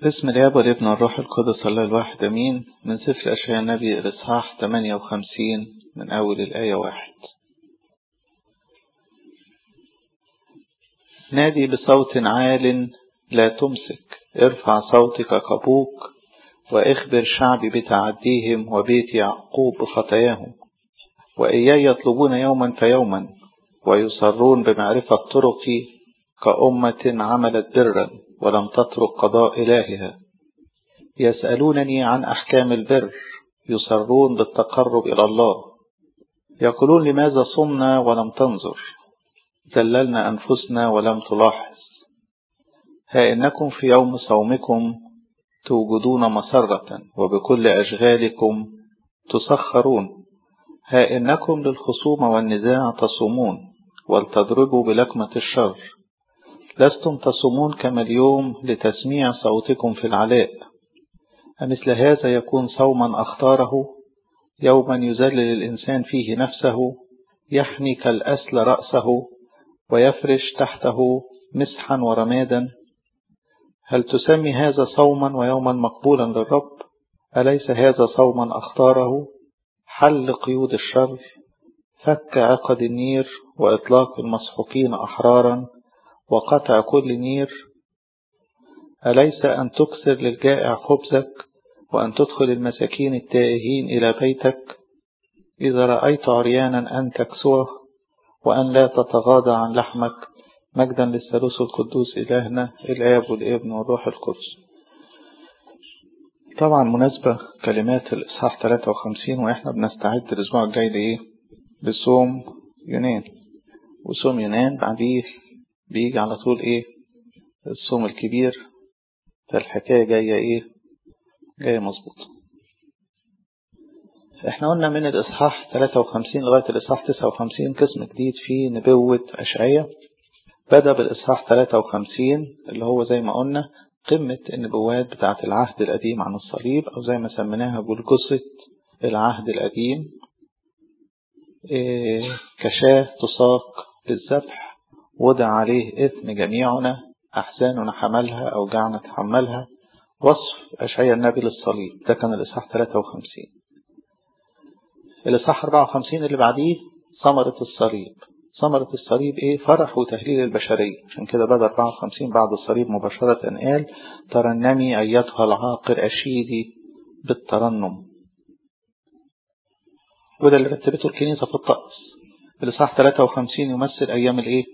باسم الاب والابن والروح القدس الله الواحد امين من سفر اشعياء النبي الاصحاح 58 من اول الايه واحد نادي بصوت عال لا تمسك ارفع صوتك كبوك واخبر شعبي بتعديهم وبيت يعقوب بخطاياهم وإياي يطلبون يوما فيوما ويصرون بمعرفة طرقي كأمة عملت برا ولم تترك قضاء إلهها يسألونني عن أحكام البر يصرون بالتقرب إلى الله يقولون لماذا صمنا ولم تنظر ذللنا أنفسنا ولم تلاحظ ها إنكم في يوم صومكم توجدون مسرة وبكل أشغالكم تسخرون ها إنكم للخصوم والنزاع تصومون ولتضربوا بلكمة الشر لستم تصومون كما اليوم لتسميع صوتكم في العلاء أمثل هذا يكون صوما أختاره يوما يذلل الإنسان فيه نفسه يحني كالأسل رأسه ويفرش تحته مسحا ورمادا هل تسمي هذا صوما ويوما مقبولا للرب أليس هذا صوما أختاره حل قيود الشر فك عقد النير وإطلاق المسحوقين أحرارا وقطع كل نير أليس أن تكسر للجائع خبزك وأن تدخل المساكين التائهين إلى بيتك إذا رأيت عريانا أن تكسوه وأن لا تتغاضى عن لحمك مجدا للثالوث القدوس إلهنا الآب والابن والروح القدس طبعا مناسبة كلمات الإصحاح 53 وإحنا بنستعد الأسبوع الجاي لإيه؟ لصوم يونان وصوم يونان بعديه بيجي على طول إيه؟ الصوم الكبير فالحكاية جاية إيه؟ جاية مظبوطة إحنا قلنا من الإصحاح 53 لغاية الإصحاح 59 قسم جديد في نبوة أشعية بدأ بالإصحاح 53 اللي هو زي ما قلنا قمة النبوات بتاعة العهد القديم عن الصليب أو زي ما سميناها جلجسة العهد القديم إيه كشاة تساق للذبح وضع عليه إثم جميعنا أحزاننا حملها أوجعنا تحملها وصف أشعياء النبي للصليب ده كان الإصحاح 53 الإصحاح 54 اللي بعديه ثمرة الصليب ثمرة الصليب إيه فرح وتهليل البشرية عشان كده بدأ 54 بعد الصليب مباشرة قال ترنمي أيتها العاقر أشيدي بالترنم وده اللي رتبته الكنيسة في الطقس الإصحاح 53 يمثل أيام الإيه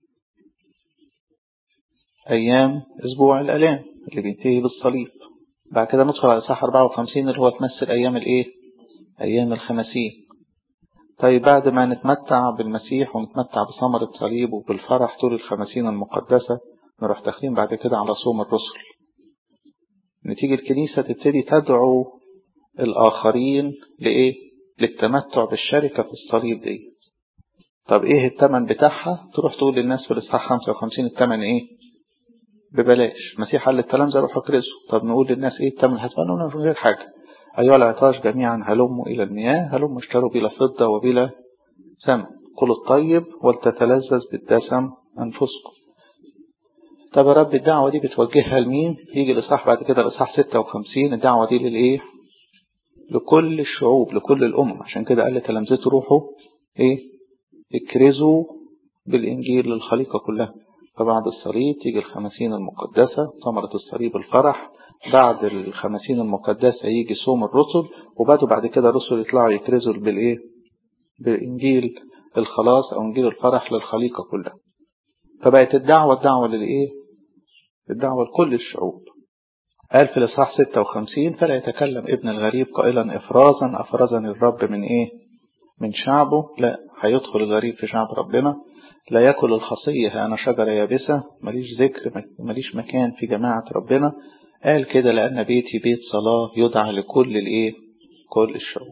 أيام أسبوع الآلام اللي بينتهي بالصليب بعد كده ندخل على الإصحاح 54 اللي هو تمثل أيام الإيه أيام الخمسين طيب بعد ما نتمتع بالمسيح ونتمتع بثمرة صليب وبالفرح طول الخمسين المقدسة نروح داخلين بعد كده على صوم الرسل نتيجة الكنيسة تبتدي تدعو الآخرين لإيه؟ للتمتع بالشركة في الصليب دي طب إيه التمن بتاعها؟ تروح تقول للناس في الإصحاح 55 التمن إيه؟ ببلاش المسيح قال للتلامذة روحوا اكرزوا طب نقول للناس إيه التمن؟ هتقولوا من غير حاجة أيها العطاش جميعا هلموا إلى المياه هلموا اشتروا بلا فضة وبلا سمن كلوا الطيب ولتتلذذ بالدسم أنفسكم طب يا رب الدعوة دي بتوجهها لمين يجي الإصحاح بعد كده الإصحاح 56 الدعوة دي للإيه لكل الشعوب لكل الأمم عشان كده قال لتلامذته روحوا إيه اكرزوا بالإنجيل للخليقة كلها فبعد الصليب تيجي الخمسين المقدسة ثمرة الصليب الفرح بعد الخمسين المقدسة يجي صوم الرسل وبعده بعد كده الرسل يطلعوا يكرزوا بالإيه بالإنجيل الخلاص أو إنجيل الفرح للخليقة كلها فبقت الدعوة الدعوة للإيه الدعوة لكل الشعوب قال في الإصحاح 56 فلا يتكلم ابن الغريب قائلا إفرازا أفرزني الرب من إيه من شعبه لا هيدخل الغريب في شعب ربنا لا يأكل الخصية أنا شجرة يابسة ماليش ذكر ماليش مكان في جماعة ربنا قال كده لأن بيتي بيت صلاة يدعى لكل الإيه كل الشعوب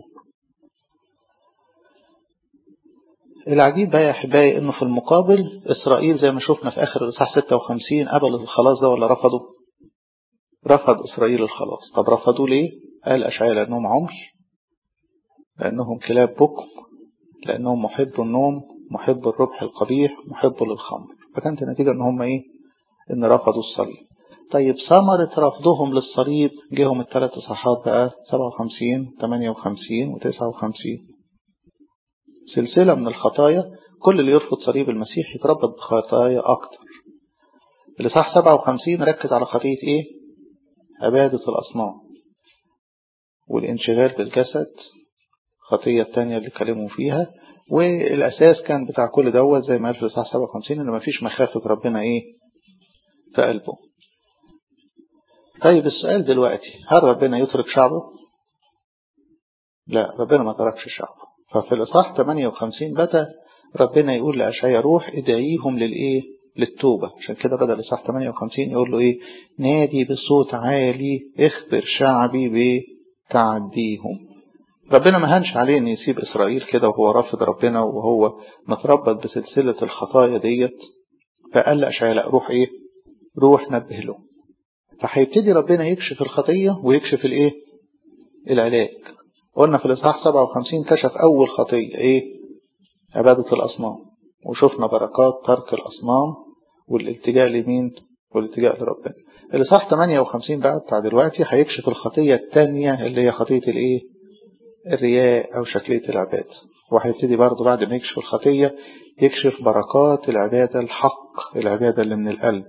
العجيب بقى يا أحبائي إنه في المقابل إسرائيل زي ما شفنا في آخر الإصحاح 56 قبل الخلاص ده ولا رفضوا؟ رفض إسرائيل الخلاص طب رفضوا ليه؟ قال أشعياء لأنهم عمي لأنهم كلاب بكم لأنهم محبوا النوم محب الربح القبيح محب للخمر فكانت النتيجة إن هم إيه؟ إن رفضوا الصليب طيب ثمرة رفضهم للصليب جيهم الثلاث إصحاحات بقى 57 58 و 59 سلسلة من الخطايا كل اللي يرفض صليب المسيح يتربط بخطايا أكتر الإصحاح 57 ركز على خطية إيه؟ عبادة الأصنام والانشغال بالجسد خطية التانية اللي كلموا فيها والأساس كان بتاع كل دوت زي ما قال في الإصحاح 57 إن مفيش مخافة ربنا إيه في قلبه طيب السؤال دلوقتي هل ربنا يترك شعبه؟ لا ربنا ما تركش شعبه ففي الإصحاح 58 بدأ ربنا يقول لأشعيا روح ادعيهم للإيه؟ للتوبة عشان كده بدأ الإصحاح 58 يقول له إيه؟ نادي بصوت عالي اخبر شعبي بتعديهم ربنا ما هنش عليه ان يسيب اسرائيل كده وهو رافض ربنا وهو متربط بسلسلة الخطايا ديت فقال لأشعيا لا روح ايه روح نبه له فهيبتدي ربنا يكشف الخطية ويكشف الايه العلاج قلنا في الاصحاح 57 كشف اول خطية ايه عبادة الاصنام وشفنا بركات ترك الاصنام والالتجاء لمين والالتجاء لربنا الاصحاح 58 بقى بتاع دلوقتي هيكشف الخطية الثانية اللي هي خطية الايه الرياء أو شكلية العبادة وهيبتدي برضه بعد ما يكشف الخطية يكشف بركات العبادة الحق العبادة اللي من القلب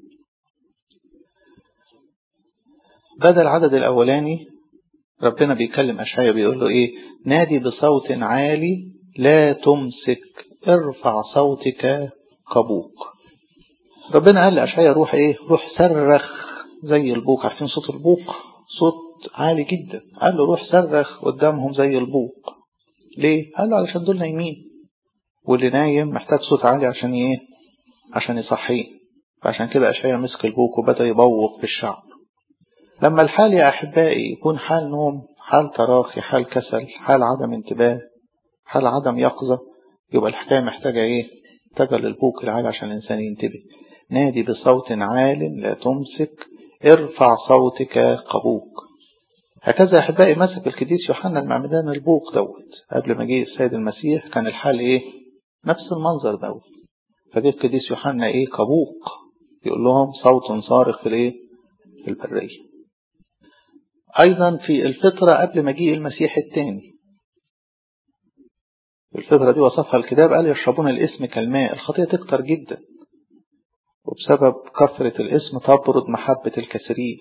بدأ العدد الأولاني ربنا بيكلم أشعيا بيقول له إيه نادي بصوت عالي لا تمسك ارفع صوتك كبوق ربنا قال لأشعيا روح إيه روح صرخ زي البوق عارفين صوت البوق صوت عالي جدا قال له روح صرخ قدامهم زي البوق ليه قال له علشان دول نايمين واللي نايم محتاج صوت عالي عشان ايه عشان يصحيه فعشان كده أشعيا مسك البوق وبدأ يبوق في الشعب لما الحال يا أحبائي يكون حال نوم حال تراخي حال كسل حال عدم انتباه حال عدم يقظة يبقى الحكاية محتاجة ايه محتاجة للبوق العالي عشان الإنسان ينتبه نادي بصوت عال لا تمسك ارفع صوتك قبوق هكذا أحبائي مسك القديس يوحنا المعمدان البوق دوت قبل ما جه السيد المسيح كان الحال إيه نفس المنظر دوت فجه القديس يوحنا إيه قبوق يقول لهم صوت صارخ في الإيه في البرية أيضا في الفترة قبل مجيء المسيح الثاني الفترة دي وصفها الكتاب قال يشربون الاسم كالماء الخطية تكتر جدا وبسبب كثرة الاسم تبرد محبة الكثيرين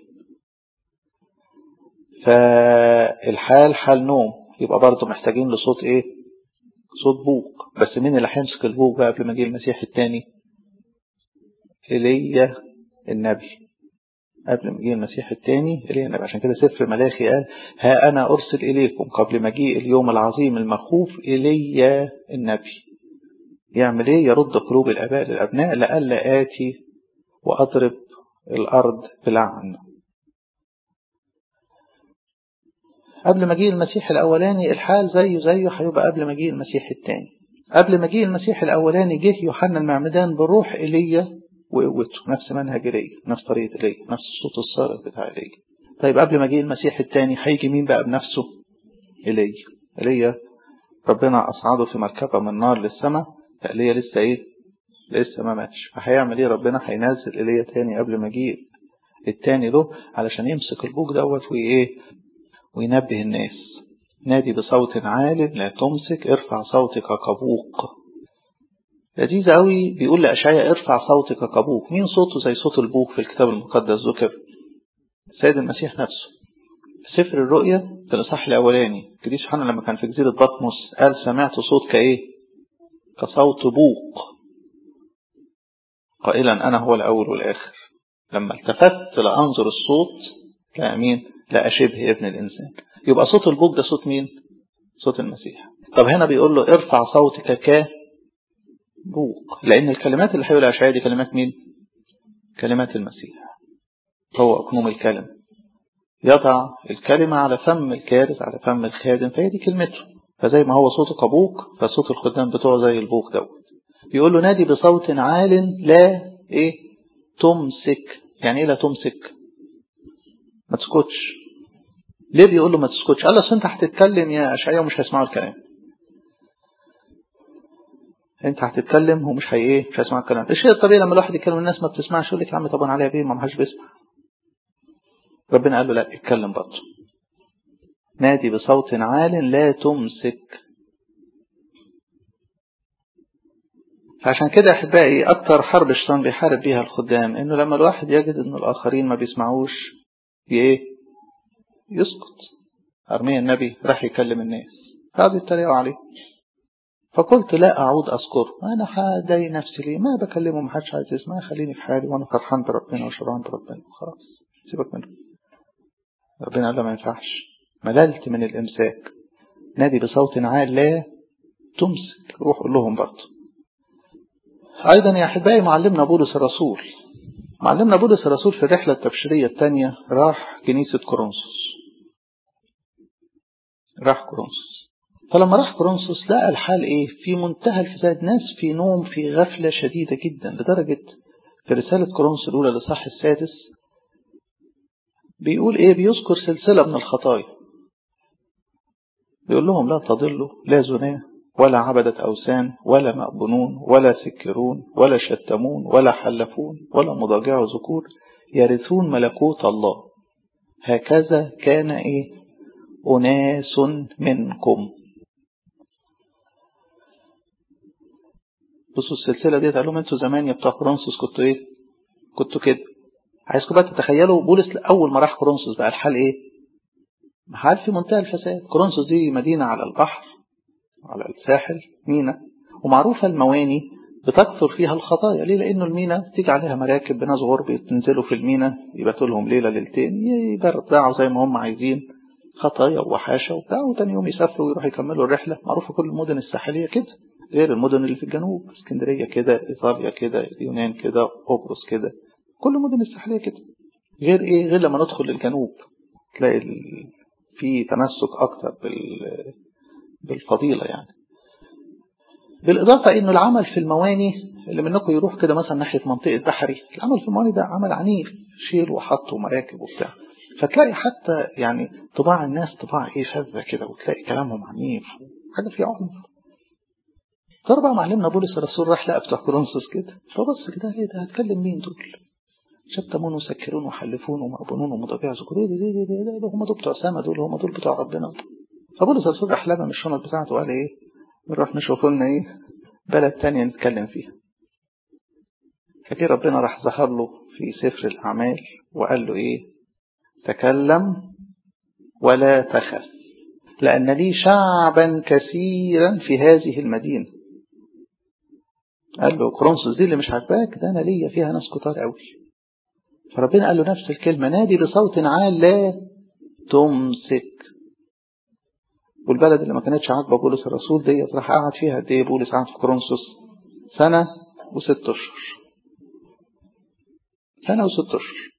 فالحال حال نوم يبقى برضه محتاجين لصوت ايه صوت بوق بس مين اللي هيمسك البوق بقى قبل ما يجي المسيح الثاني ايليا النبي قبل ما يجي المسيح الثاني ايليا النبي عشان كده سفر ملاخي قال ها انا ارسل اليكم قبل مجيء اليوم العظيم المخوف ايليا النبي يعمل ايه يرد قلوب الاباء للابناء لئلا اتي واضرب الارض بلعن قبل مجيء المسيح الأولاني الحال زيه زيه هيبقى قبل مجيء المسيح الثاني قبل مجيء المسيح الأولاني جه يوحنا المعمدان بروح إيليا وقوته نفس منهج إيليا نفس طريقة إيليا نفس الصوت الصارخ بتاع إيليا طيب قبل مجيء المسيح الثاني هيجي مين بقى بنفسه إيليا إيليا ربنا أصعده في مركبة من نار للسماء فإيليا لسه إيه لسه ما ماتش فهيعمل إيه ربنا هينزل إيليا تاني قبل مجيء التاني له علشان يمسك البوق دوت وإيه وينبه الناس نادي بصوت عال لا تمسك ارفع صوتك كبوق لذيذ قوي بيقول لأشعيا ارفع صوتك كبوق مين صوته زي صوت البوق في الكتاب المقدس ذكر السيد المسيح نفسه في سفر الرؤيا في الإصحاح الأولاني القديس يوحنا لما كان في جزيرة بطمس قال سمعت صوت كإيه كصوت بوق قائلا أنا هو الأول والآخر لما التفت لأنظر الصوت لا مين لا شبه ابن الإنسان يبقى صوت البوق ده صوت مين صوت المسيح طب هنا بيقول له ارفع صوتك ك بوق لأن الكلمات اللي هيقولها أشعياء دي كلمات مين كلمات المسيح هو أقنوم الكلم يضع الكلمة على فم الكارث على فم الخادم فهي دي كلمته فزي ما هو صوته كبوق فصوت الخدام بتوعه زي البوق دوت بيقول له نادي بصوت عال لا ايه تمسك يعني ايه لا تمسك ما تسكتش ليه بيقول له ما تسكتش قال له انت هتتكلم يا اشعياء ومش هيسمعوا الكلام انت هتتكلم ومش هي ايه مش هيسمع الكلام الشيء الطبيعي لما الواحد يتكلم الناس ما بتسمعش يقول لك يا عم طبعا عليا بيه ما حدش بيسمع ربنا قال له لا اتكلم برضه نادي بصوت عال لا تمسك فعشان كده احبائي اكتر حرب الشيطان بيحارب بيها الخدام انه لما الواحد يجد ان الاخرين ما بيسمعوش ايه يسكت ارميا النبي راح يكلم الناس قعدوا يتريقوا عليه فقلت لا اعود اذكره انا هضايق نفسي ليه ما بكلمه ما حدش عايز يسمع خليني في حالي وانا فرحان بربنا وشرعان بربنا خلاص سيبك منه ربنا قال له ما ينفعش مللت من الامساك نادي بصوت عال لا تمسك روح قول لهم برضه أيضا يا أحبائي معلمنا بولس الرسول معلمنا بولس الرسول في الرحلة التبشيرية الثانية راح كنيسة كورنثوس راح كورنثوس فلما راح كورنثوس لقى الحال إيه في منتهى الفساد ناس في نوم في غفلة شديدة جدا لدرجة في رسالة كورنثوس الأولى لصح السادس بيقول إيه بيذكر سلسلة من الخطايا بيقول لهم لا تضلوا لا زناه ولا عبدة أوثان ولا مأبنون ولا سكرون ولا شتمون ولا حلفون ولا مضاجع ذكور يرثون ملكوت الله هكذا كان إيه أناس منكم بصوا السلسلة دي قال لهم انتوا زمان يا بتوع كورنثوس كنتوا ايه كنتوا كده عايزكم بقى تتخيلوا بولس أول ما راح كورنثوس بقى الحال ايه حال في منتهى الفساد كورنثوس دي مدينة على البحر على الساحل مينا ومعروفة المواني بتكثر فيها الخطايا ليه لأنه المينا تيجي عليها مراكب بناس غرب تنزلوا في المينا يباتوا لهم ليلة ليلتين يبرعوا زي ما هم عايزين خطايا ووحاشة وبتاع وتاني يوم يسافروا ويروحوا يكملوا الرحلة معروفة كل المدن الساحلية كده غير المدن اللي في الجنوب اسكندرية كده إيطاليا كده اليونان كده قبرص كده كل المدن الساحلية كده غير إيه غير لما ندخل للجنوب تلاقي في تمسك أكتر بال بالفضيلة يعني بالإضافة إنه العمل في المواني اللي منكم يروح كده مثلا ناحية منطقة بحري العمل في المواني ده عمل عنيف شيل وحط ومراكب وبتاع فتلاقي حتى يعني طباع الناس طباع ايه شاذة كده وتلاقي كلامهم عنيف حاجة فيها عنف ترى بقى معلمنا بولس الرسول راح لقى بتوع كورنثوس كده فبص كده ايه ده هتكلم مين دول؟ شتمون وسكرون وحلفون ومأبونون ومضاجع ذكور ايه ده ده هم دول بتوع سما دول هم دول بتوع ربنا فبولس الرسول راح لما الشنط بتاعته قال ايه نروح نشوف لنا ايه بلد تانية نتكلم فيها فجي ربنا راح ظهر له في سفر الأعمال وقال له ايه تكلم ولا تخف لأن لي شعبا كثيرا في هذه المدينة قال له كرونسوس دي اللي مش عاجباك ده أنا ليا فيها ناس كتار قوي فربنا قال له نفس الكلمة نادي بصوت عال لا تمسك والبلد اللي ما كانتش عاجبه بولس الرسول ديت راح قعد فيها قد ايه بولس قعد في كورنثوس سنة وست أشهر سنة وست أشهر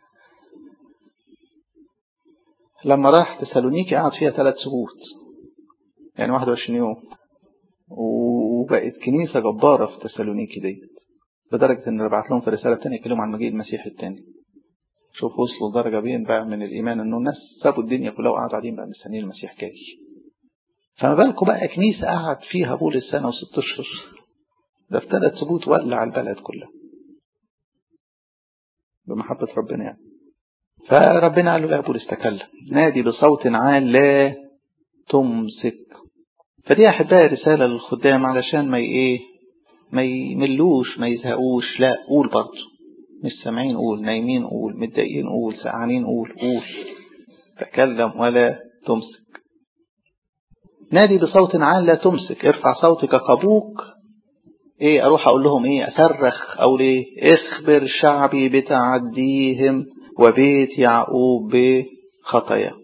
لما راح تسالونيكي قعد فيها ثلاث سبوت يعني 21 يوم وبقت كنيسة جبارة في تسالونيكي ديت لدرجة ان بعت لهم في رسالة تانية يتكلموا عن مجيء المسيح التاني شوف وصلوا لدرجة بين بقى من الإيمان إنه الناس سابوا الدنيا كلها وقعدوا قاعدين بقى مستنيين المسيح جاي فما بالكم بقى كنيسة قعد فيها بولس سنة وست أشهر ده في ثلاث سبوت ولع البلد كلها بمحبة ربنا يعني فربنا قال له لا بولس تكلم نادي بصوت عال لا تمسك فدي أحبائي رسالة للخدام علشان ما ايه ما يملوش ما يزهقوش لا قول برضه مش سامعين قول نايمين قول متضايقين قول سقعانين قول قول تكلم ولا تمسك نادي بصوت عال لا تمسك ارفع صوتك كابوك ايه اروح اقول لهم ايه اصرخ او ايه اخبر شعبي بتعديهم وبيت يعقوب بخطايا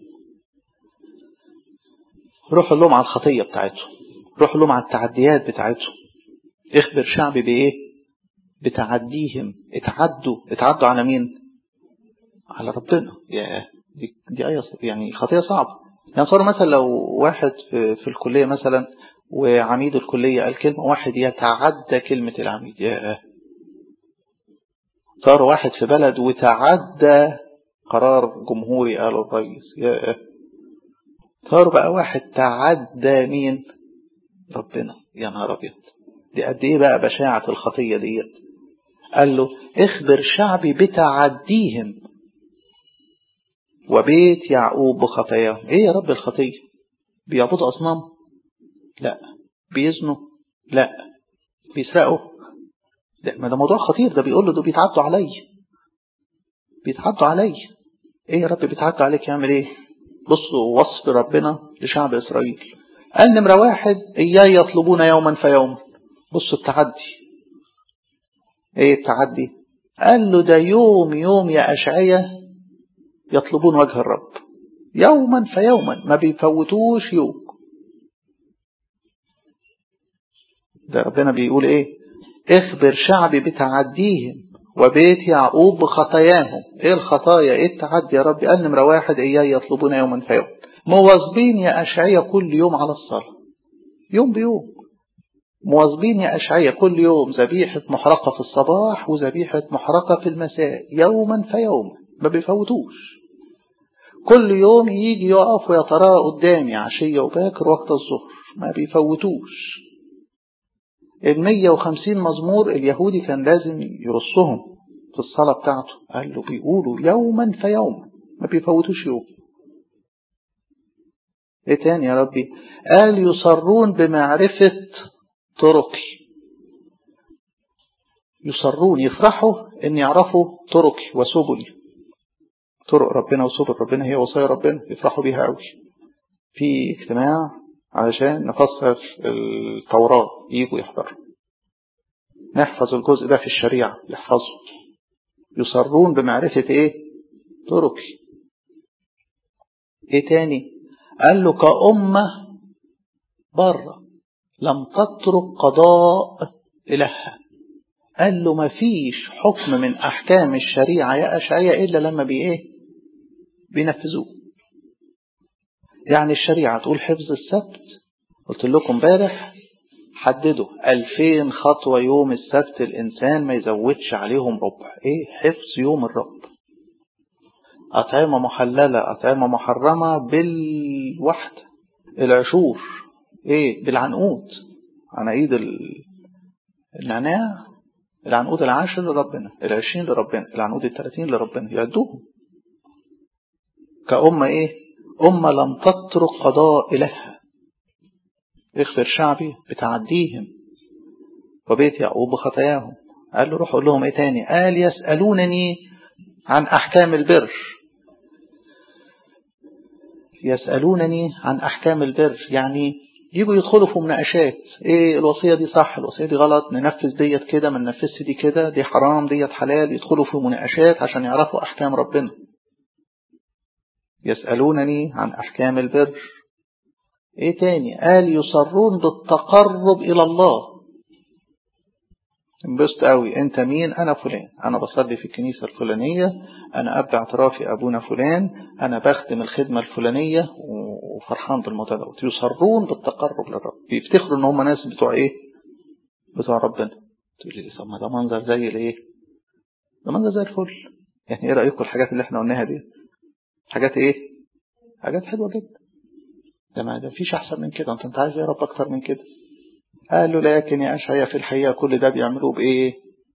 روح لهم على الخطية بتاعتهم روح لهم على التعديات بتاعتهم اخبر شعبي بايه بتعديهم اتعدوا اتعدوا على مين على ربنا يا دي, دي آية يعني خطية صعبة يعني صار مثلا لو واحد في, في الكلية مثلا وعميد الكلية قال كلمة واحد يتعدى كلمة العميد يا صار واحد في بلد وتعدى قرار جمهوري قاله الرئيس يا صار بقى واحد تعدى مين ربنا يا نهار ابيض دي قد ايه بقى بشاعة الخطية ديت قال له اخبر شعبي بتعديهم وبيت يعقوب بخطاياهم ايه يا رب الخطية بيعبدوا أصنام لا بيزنوا لا بيسرقوا ده ما ده موضوع خطير ده بيقول له ده بيتعدوا علي بيتعدوا علي ايه يا رب بيتعدوا عليك يعمل ايه بصوا وصف ربنا لشعب اسرائيل قال نمرة واحد اياي يطلبون يوما فيوما بصوا التعدي ايه التعدي قال له ده يوم يوم يا اشعية يطلبون وجه الرب يوما فيوما ما بيفوتوش يوم ده ربنا بيقول ايه اخبر شعبي بتعديهم وبيت يعقوب بخطاياهم ايه الخطايا ايه التعدي يا رب قال نمرة واحد اياي يطلبون يوما فيوم مواظبين يا اشعية كل يوم على الصلاة يوم بيوم مواظبين يا أشعية كل يوم ذبيحة محرقة في الصباح وذبيحة محرقة في المساء يوما فيوما ما بيفوتوش كل يوم يجي يقف ويتراءى قدامي عشية وباكر وقت الظهر ما بيفوتوش ال 150 مزمور اليهودي كان لازم يرصهم في الصلاة بتاعته قال له بيقولوا يوما فيوما ما بيفوتوش يوم ايه تاني يا ربي قال يصرون بمعرفة طرقي يصرون يفرحوا ان يعرفوا طرقي وسبلي طرق ربنا وسبل ربنا هي وصايا ربنا يفرحوا بيها قوي في اجتماع علشان نفسر التوراة يجوا يحضروا نحفظ الجزء ده في الشريعة يحفظوا يصرون بمعرفة ايه طرقي ايه تاني قال له كأمة بره لم تترك قضاء إلها قال له ما فيش حكم من أحكام الشريعة يا أشعية إلا لما بي إيه بينفذوه يعني الشريعة تقول حفظ السبت قلت لكم امبارح حددوا 2000 خطوة يوم السبت الإنسان ما يزودش عليهم ربع إيه حفظ يوم الرب أطعمة محللة أطعمة محرمة بالوحدة العشور ايه بالعنقود عناقيد النعناع العنقود العاشر لربنا العشرين لربنا العنقود الثلاثين لربنا يعدوهم كأمة ايه أمة لم تترك قضاء إلها اغفر شعبي بتعديهم وبيت يعقوب بخطاياهم قال له روح قول لهم ايه تاني قال يسألونني عن أحكام البر يسألونني عن أحكام البر يعني يجوا يدخلوا في مناقشات ايه الوصية دي صح الوصية دي غلط ننفذ ديت كده ما ننفذش دي كده دي حرام ديت حلال يدخلوا في مناقشات عشان يعرفوا أحكام ربنا يسألونني عن أحكام البر ايه تاني قال يصرون بالتقرب إلى الله انبسط قوي انت مين انا فلان انا بصلي في الكنيسة الفلانية انا اب اعترافي ابونا فلان انا بخدم الخدمة الفلانية وفرحان بالموضوع دوت يصرون بالتقرب للرب بيفتخروا ان هم ناس بتوع ايه بتوع ربنا تقول لي طب ما ده منظر زي الايه ده منظر زي الفل يعني ايه رايكم الحاجات اللي احنا قلناها دي حاجات ايه حاجات حلوه جدا ده ما ده فيش احسن من كده انت انت عايز يا رب اكتر من كده قال له لكن يا أشعيا في الحقيقة كل ده بيعملوه بإيه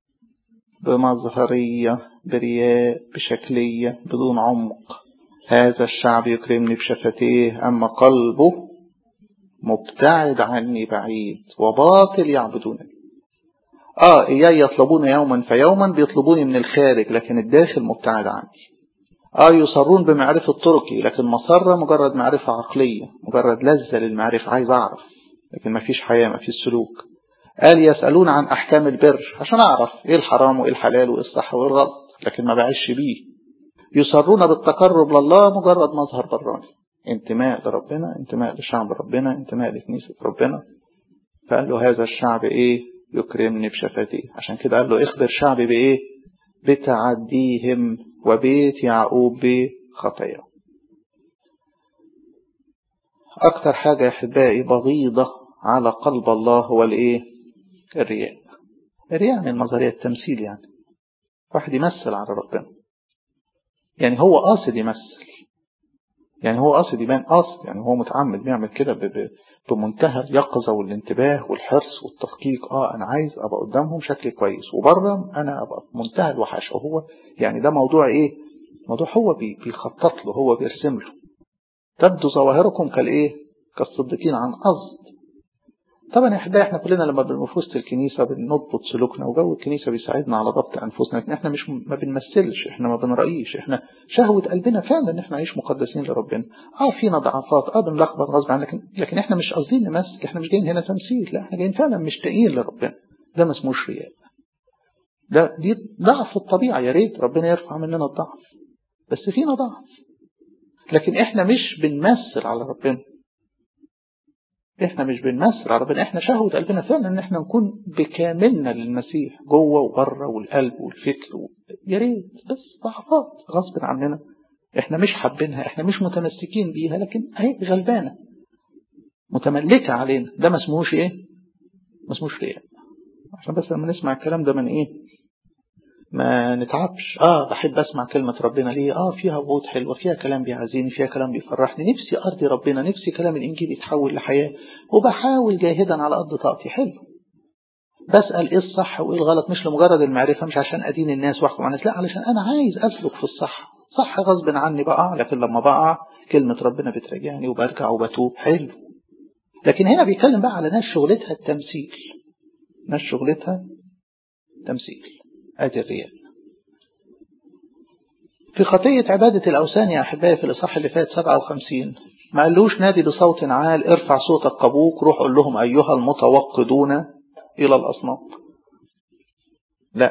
بمظهرية برياء بشكلية بدون عمق هذا الشعب يكرمني بشفتيه أما قلبه مبتعد عني بعيد وباطل يعبدونني آه إياي يطلبون يوما فيوما بيطلبوني من الخارج لكن الداخل مبتعد عني آه يصرون بمعرفة طرقي لكن مصرة مجرد معرفة عقلية مجرد لذة للمعرفة عايز أعرف لكن ما فيش حياة ما فيش سلوك قال يسألون عن أحكام البر عشان أعرف إيه الحرام وإيه الحلال وإيه الصح وإيه الغلط لكن ما بعيش بيه يصرون بالتقرب لله مجرد مظهر براني انتماء لربنا انتماء لشعب ربنا انتماء لكنيسة ربنا فقال له هذا الشعب إيه يكرمني بشفتيه عشان كده قال له اخبر شعبي بإيه بتعديهم وبيت يعقوب بخطايا أكتر حاجة يا أحبائي بغيضة على قلب الله هو الإيه الرياء الرياء من نظرية التمثيل يعني واحد يمثل على ربنا يعني هو قاصد يمثل يعني هو قاصد يبان قاصد يعني هو متعمد بيعمل كده بمنتهى اليقظة والانتباه والحرص والتدقيق اه انا عايز ابقى قدامهم شكل كويس وبره انا ابقى منتهى الوحش وهو يعني ده موضوع ايه الموضوع هو بيخطط له هو بيرسم له تبدو ظواهركم كالايه كالصديقين عن قصد طبعا يا احبائي احنا كلنا لما بنبقى في وسط الكنيسه بنضبط سلوكنا وجو الكنيسه بيساعدنا على ضبط انفسنا لكن احنا مش ما بنمثلش احنا ما بنرأيش احنا شهوه قلبنا فعلا ان احنا نعيش مقدسين لربنا اه فينا ضعفات اه بنلخبط غصب عننا لكن لكن احنا مش قاصدين نمثل احنا مش جايين هنا تمثيل لا احنا جايين فعلا مشتاقين لربنا ده ما اسموش رياء ده دي ضعف الطبيعه يا ريت ربنا يرفع مننا الضعف بس فينا ضعف لكن احنا مش بنمثل على ربنا احنا مش بنمثل على ربنا احنا شهوة قلبنا فعلا ان احنا نكون بكاملنا للمسيح جوه وبره والقلب والفكر و... يا ريت بس ضعفات غصب عننا احنا مش حابينها احنا مش متمسكين بيها لكن اهي غلبانه متملكه علينا ده ما اسمهوش ايه؟ ما اسمهوش رياء عشان بس لما نسمع الكلام ده من ايه؟ ما نتعبش اه بحب اسمع كلمة ربنا ليه اه فيها وعود حلوة فيها كلام بيعزيني فيها كلام بيفرحني نفسي ارضي ربنا نفسي كلام الانجيل يتحول لحياة وبحاول جاهدا على قد طاقتي حلو بسأل ايه الصح وايه الغلط مش لمجرد المعرفة مش عشان ادين الناس واحكم على الناس لا علشان انا عايز اسلك في الصح صح غصب عني بقع لكن لما بقع كلمة ربنا بتراجعني وبرجع وبتوب حلو لكن هنا بيتكلم بقى على ناس شغلتها التمثيل ناس شغلتها تمثيل ادي الرياء في خطية عبادة الأوثان يا أحبائي في الإصحاح اللي فات 57 ما قالوش نادي بصوت عال ارفع صوتك قبوك روح قول لهم أيها المتوقدون إلى الأصنام لا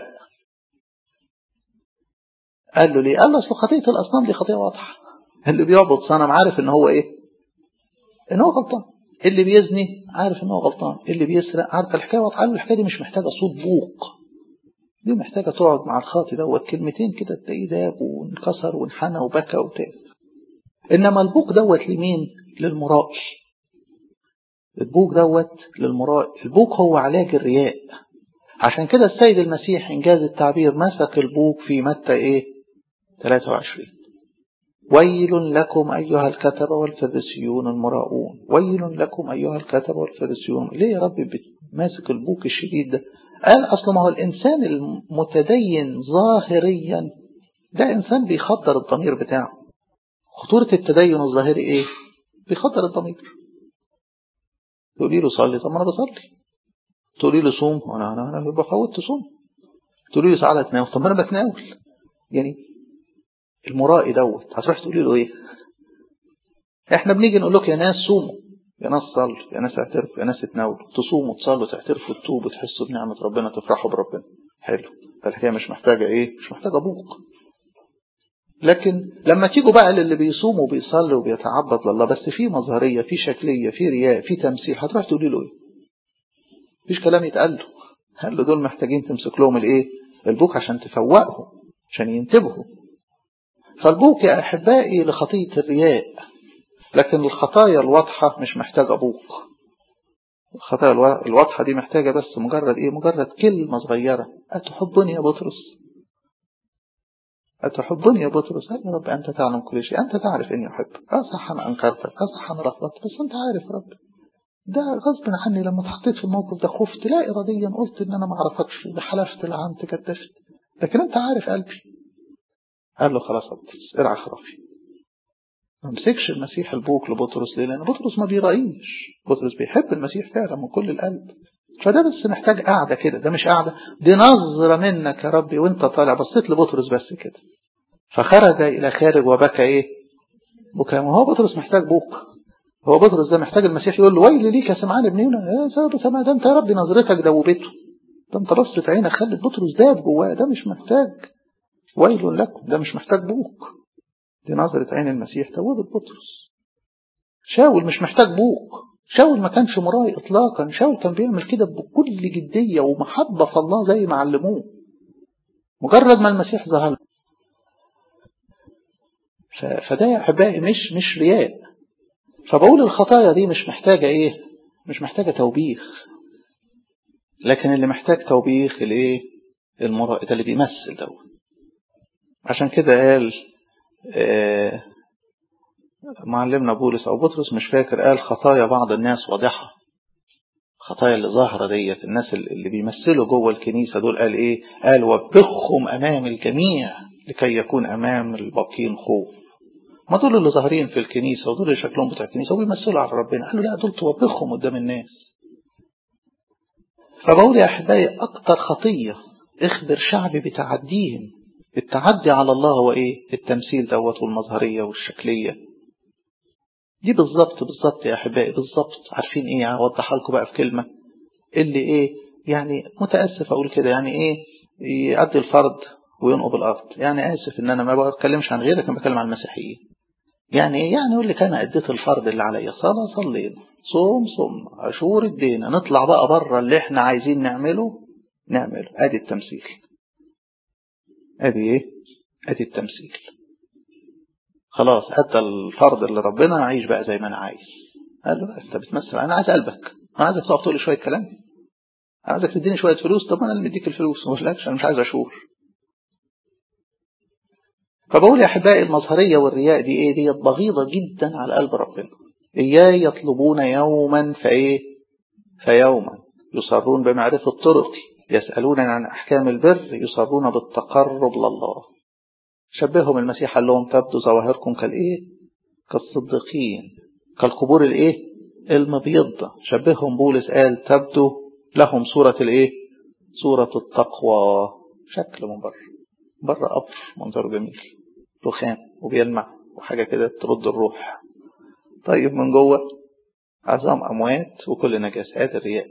قال له ليه قال له أصل خطية الأصنام دي خطية واضحة اللي بيعبد صنم عارف إن هو إيه إن هو غلطان اللي بيزني عارف إن هو غلطان اللي بيسرق عارف الحكاية واضحة قال له الحكاية دي مش محتاجة صوت بوق دي محتاجة تقعد مع الخاطي دوت كلمتين كده تلاقيه داب وانكسر وانحنى وبكى وتاب إنما البوق دوت لمين؟ للمرائي البوق دوت للمرائي البوق هو علاج الرياء عشان كده السيد المسيح إنجاز التعبير مسك البوق في متى إيه 23 ويل لكم أيها الكتبة والفريسيون المراؤون ويل لكم أيها الكتبة والفريسيون ليه يا رب ماسك البوق الشديد ده قال أصل ما هو الإنسان المتدين ظاهريا ده إنسان بيخدر الضمير بتاعه خطورة التدين الظاهري إيه؟ بيخدر الضمير تقولي له صلي طب ما أنا بصلي تقولي له صوم وأنا أنا أنا بفوت صوم تقولي له تعالى تناول طب ما أنا بتناول يعني المرائي دوت هتروح تقولي له إيه؟ إحنا بنيجي نقول لك يا ناس صوموا يا ناس صلوا يا ناس اعترفوا يا ناس اتناولوا تصوموا تصلوا تعترفوا تتوبوا تحسوا بنعمة ربنا تفرحوا بربنا حلو فالحكاية مش محتاجة ايه مش محتاجة بوق لكن لما تيجوا بقى للي بيصوم وبيصلي وبيتعبد لله بس في مظهرية في شكلية في رياء في تمثيل هتروح تقولي له ايه مفيش كلام يتقال له قال له دول محتاجين تمسك لهم الايه البوك عشان تفوقهم عشان ينتبهوا فالبوك يا احبائي لخطية الرياء لكن الخطايا الواضحة مش محتاجة بوق الخطايا الواضحة دي محتاجة بس مجرد ايه مجرد كلمة صغيرة أتحبني يا بطرس أتحبني يا بطرس يا رب أنت تعلم كل شيء أنت تعرف إني أحبك أه صح أنا أنكرتك أه صح أنا لخبطت بس أنت عارف يا رب ده غصب عني لما اتحطيت في الموقف ده خفت لا إراديا قلت إن أنا ما أعرفكش ده حلفت لعنت كتفت لكن أنت عارف قلبي قال له خلاص يا بطرس ارعى خرافي ما مسكش المسيح البوك لبطرس ليه؟ لأن بطرس ما بيراعيش بطرس بيحب المسيح فعلا من كل القلب فده بس محتاج قاعدة كده ده مش قاعدة دي نظرة منك يا ربي وانت طالع بصيت لبطرس بس كده فخرج إلى خارج وبكى إيه بكى ما هو بطرس محتاج بوك هو بطرس ده محتاج المسيح يقول له ويل ليك يا سمعان ابن يونا يا سبب سمع ده انت يا ربي نظرتك دوبته ده انت بصت عينك خلت بطرس داب جواه ده مش محتاج ويل لكم ده مش محتاج بوك دي نظرة عين المسيح توبت بطرس شاول مش محتاج بوق شاول ما كانش مراي اطلاقا شاول كان بيعمل كده بكل جدية ومحبة في الله زي ما علموه مجرد ما المسيح ظهر فده يا احبائي مش مش رياء فبقول الخطايا دي مش محتاجة ايه مش محتاجة توبيخ لكن اللي محتاج توبيخ الايه المرائي ده اللي بيمثل دوت عشان كده قال آه معلمنا بولس او بطرس مش فاكر قال خطايا بعض الناس واضحة خطايا اللي ظاهرة ديت الناس اللي بيمثلوا جوه الكنيسة دول قال ايه قال وبخهم امام الجميع لكي يكون أمام الباقين خوف ما دول اللي ظاهرين في الكنيسة ودول اللي شكلهم بتاع الكنيسة وبيمثلوا على ربنا قالوا لا دول توبخهم قدام الناس فبقول يا أحبائي أكتر خطية اخبر شعبي بتعديهم التعدي على الله هو ايه التمثيل دوت والمظهرية والشكلية دي بالظبط بالظبط يا أحبائي بالظبط عارفين ايه اوضحها لكم بقى في كلمة اللي ايه يعني متأسف أقول كده يعني ايه يأدي الفرض وينقب الأرض يعني آسف إن أنا ما بتكلمش عن غيرك أنا بتكلم عن المسيحيين يعني إيه يعني يقول لك أنا أديت الفرض اللي عليا صلاة صلينا صوم صوم عشور ادينا نطلع بقى بره اللي احنا عايزين نعمله نعمله ادي التمثيل ادي ايه ادي التمثيل خلاص ادى الفرض اللي ربنا عايش بقى زي ما انا عايز قال له انت بتمثل انا عايز قلبك انا عايزك تقف تقول لي شويه كلام انا عايزك تديني شويه فلوس طب انا اللي مديك الفلوس ما قلتلكش انا مش عايز اشور فبقول يا احبائي المظهريه والرياء دي ايه دي بغيضه جدا على قلب ربنا إياي يطلبون يوما فإيه فيوما يصرون بمعرفة طرقي يسألون عن أحكام البر يصرون بالتقرب لله شبههم المسيح قال لهم تبدو ظواهركم كالإيه كالصديقين كالقبور الإيه المبيضة شبههم بولس قال تبدو لهم صورة الإيه صورة التقوى شكل من بره بره قبر منظره جميل رخام وبيلمع وحاجة كده ترد الروح طيب من جوه عظام أموات وكل نجاسات الرياء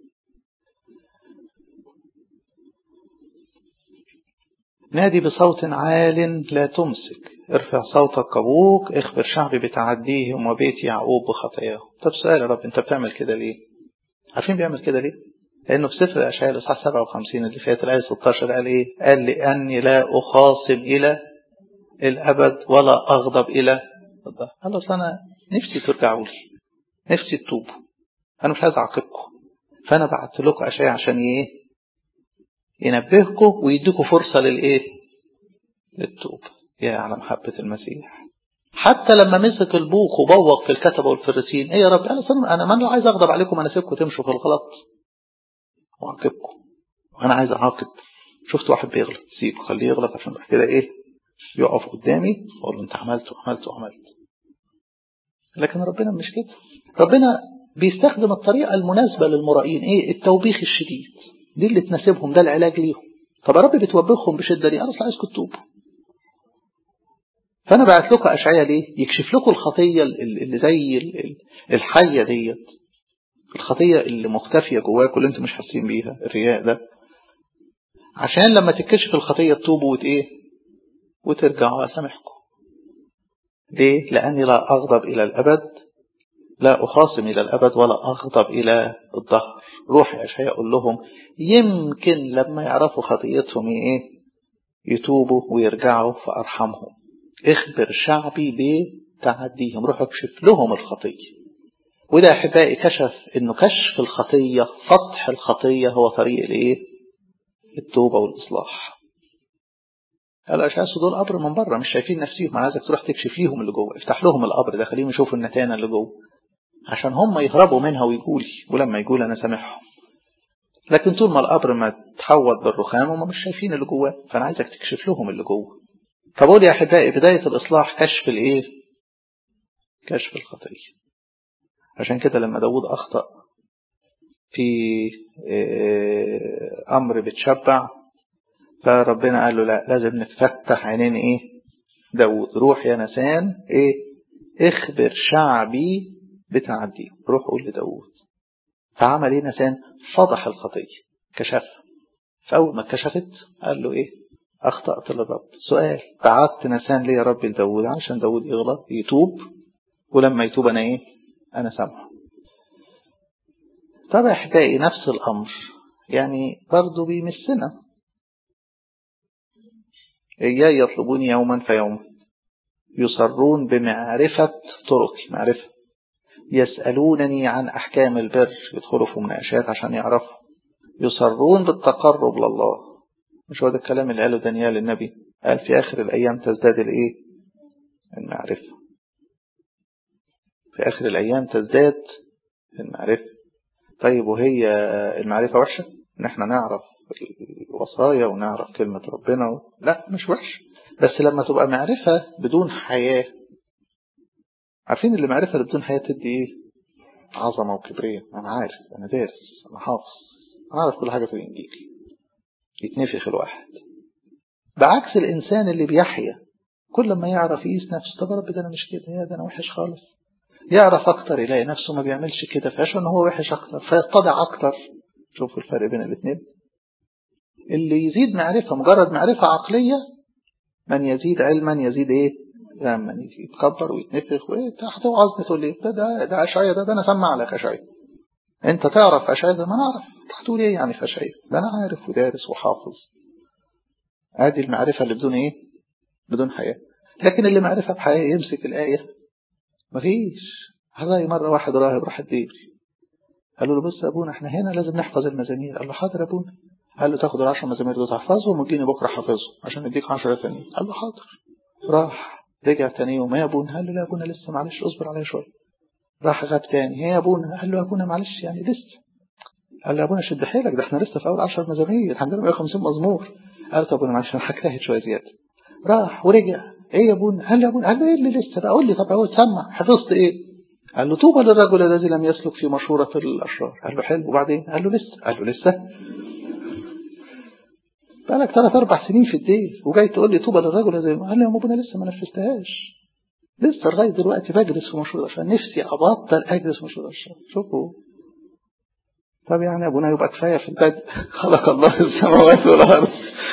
نادي بصوت عال لا تمسك ارفع صوتك كبوك اخبر شعبي بتعديهم وبيت يعقوب بخطاياهم طب سؤال يا رب انت بتعمل كده ليه عارفين بيعمل كده ليه لانه في سفر الاشعياء الاصحاح 57 اللي فات الايه 16 قال ايه قال لاني لا اخاصم الى الابد ولا اغضب الى الظهر قال له انا نفسي ترجعوا لي نفسي تتوبوا انا مش عايز اعاقبكم فانا بعت لكم اشياء عشان ايه ينبهكم ويديكم فرصه للايه للتوبه يا على محبه المسيح حتى لما مسك البوق وبوق في الكتبه والفريسين ايه يا رب انا انا ما انا عايز اغضب عليكم انا سيبكم تمشوا في الغلط واعاقبكم وانا عايز اعاقب شفت واحد بيغلط سيبه خليه يغلط عشان بعد كده ايه يقف قدامي اقول له انت عملت وعملت وعملت لكن ربنا مش كده ربنا بيستخدم الطريقة المناسبة للمرائين ايه التوبيخ الشديد دي اللي تناسبهم ده العلاج ليهم طب يا رب بتوبخهم بشدة ليه انا اصلا عايزكم تتوبوا فانا بعت لكم اشعياء ليه يكشف لكم الخطية اللي زي الحية ديت الخطية اللي مختفية جواكم اللي انتم مش حاسين بيها الرياء ده عشان لما تكشف الخطية تتوبوا وت ايه وترجعوا اسامحكم ليه؟ لأني لا أغضب إلى الأبد لا أخاصم إلى الأبد ولا أغضب إلى الظهر روح يا أشياء أقول لهم يمكن لما يعرفوا خطيتهم إيه يتوبوا ويرجعوا فأرحمهم اخبر شعبي بتعديهم روح اكشف لهم الخطية وده أحبائي كشف إنه كشف الخطية سطح الخطية هو طريق الإيه التوبة والإصلاح الأشخاص دول قبر من بره مش شايفين نفسيهم أنا عايزك تروح تكشف ليهم اللي جوه افتح لهم القبر ده خليهم يشوفوا النتانة اللي جوه عشان هم يهربوا منها ويقولي ولما يقول أنا سامحهم لكن طول ما القبر ما تحوط بالرخام هم مش شايفين اللي جواه فأنا عايزك تكشف لهم اللي جوه فبقول يا أحبائي بداية الإصلاح كشف الإيه كشف الخطية عشان كده لما داود أخطأ في أمر بتشبع فربنا قال له لا لازم نفتح عينين ايه داود روح يا نسان ايه اخبر شعبي بتعديه روح قول لداود فعمل ايه نسان فضح الخطية كشفها فأول ما اتكشفت قال له ايه أخطأت للرب سؤال بعت نسان ليه يا رب لداود عشان داود يغلط يتوب ولما يتوب أنا ايه أنا سامحه طب احبائي نفس الأمر يعني برضه بيمسنا إياي يطلبون يوما فيوما يصرون بمعرفة طرقي معرفة يسألونني عن أحكام البر يدخلوا في مناقشات عشان يعرفوا يصرون بالتقرب لله مش هو ده الكلام اللي قاله دانيال النبي قال في آخر الأيام تزداد الإيه المعرفة في آخر الأيام تزداد المعرفة طيب وهي المعرفة وحشة إن احنا نعرف الوصايا ونعرف كلمة ربنا و... لا مش وحش بس لما تبقى معرفة بدون حياة عارفين اللي معرفة اللي بدون حياة تدي ايه عظمة وكبرية انا عارف انا دارس انا حافظ انا عارف كل حاجة في الانجيل يتنفخ الواحد بعكس الانسان اللي بيحيا كل ما يعرف يقيس نفسه طب رب ده انا مش كده يا ده انا وحش خالص يعرف اكتر يلاقي نفسه ما بيعملش كده فيشعر ان هو وحش اكتر فيتضع اكتر شوفوا الفرق بين الاثنين اللي يزيد معرفة مجرد معرفة عقلية من يزيد علما يزيد ايه لما يتكبر ويتنفخ وايه تحت وعظم تقول لي ده ده ده اشعيا ده, ده انا سمع لك اشعيا انت تعرف اشعيا ده ما انا اعرف تقول ايه يعني في اشعيا ده انا عارف ودارس وحافظ ادي المعرفة اللي بدون ايه بدون حياة لكن اللي معرفة بحياة يمسك الآية مفيش هذا مرة واحد راهب راح الدير قالوا له بص يا ابونا احنا هنا لازم نحفظ المزامير قال له حاضر يا ابونا قال له تاخد العشر مزامير دول تحفظهم وتجيني بكره حافظهم عشان اديك 10 تانيين قال له حاضر راح رجع تاني يوم يا ابونا قال له لا يا ابونا لسه معلش اصبر عليا شويه راح غاب تاني يا ابونا قال له يا ابونا معلش يعني لسه قال له يا ابونا شد حيلك ده احنا لسه في اول 10 مزامير عندنا 150 مزمور قال له طب ابونا معلش انا هجتهد شويه زياده راح ورجع ايه يا ابونا قال له يا ابونا قال له ايه اللي لسه بقى قول لي طب هو تسمع حفظت ايه قال له طوبى للرجل الذي لم يسلك في مشورة الأشرار قال له حلو وبعدين قال له لسه قال له لسه بقالك ثلاث أربع سنين في الدير وجاي تقول لي طوبى للرجل الذي قال له يا ابونا لسه ما نفذتهاش لسه لغاية دلوقتي بجلس في مشورة الأشرار نفسي أبطل أجلس في مشورة الأشرار شوفوا طب يعني ابونا يبقى كفاية في البدء خلق الله السماوات والأرض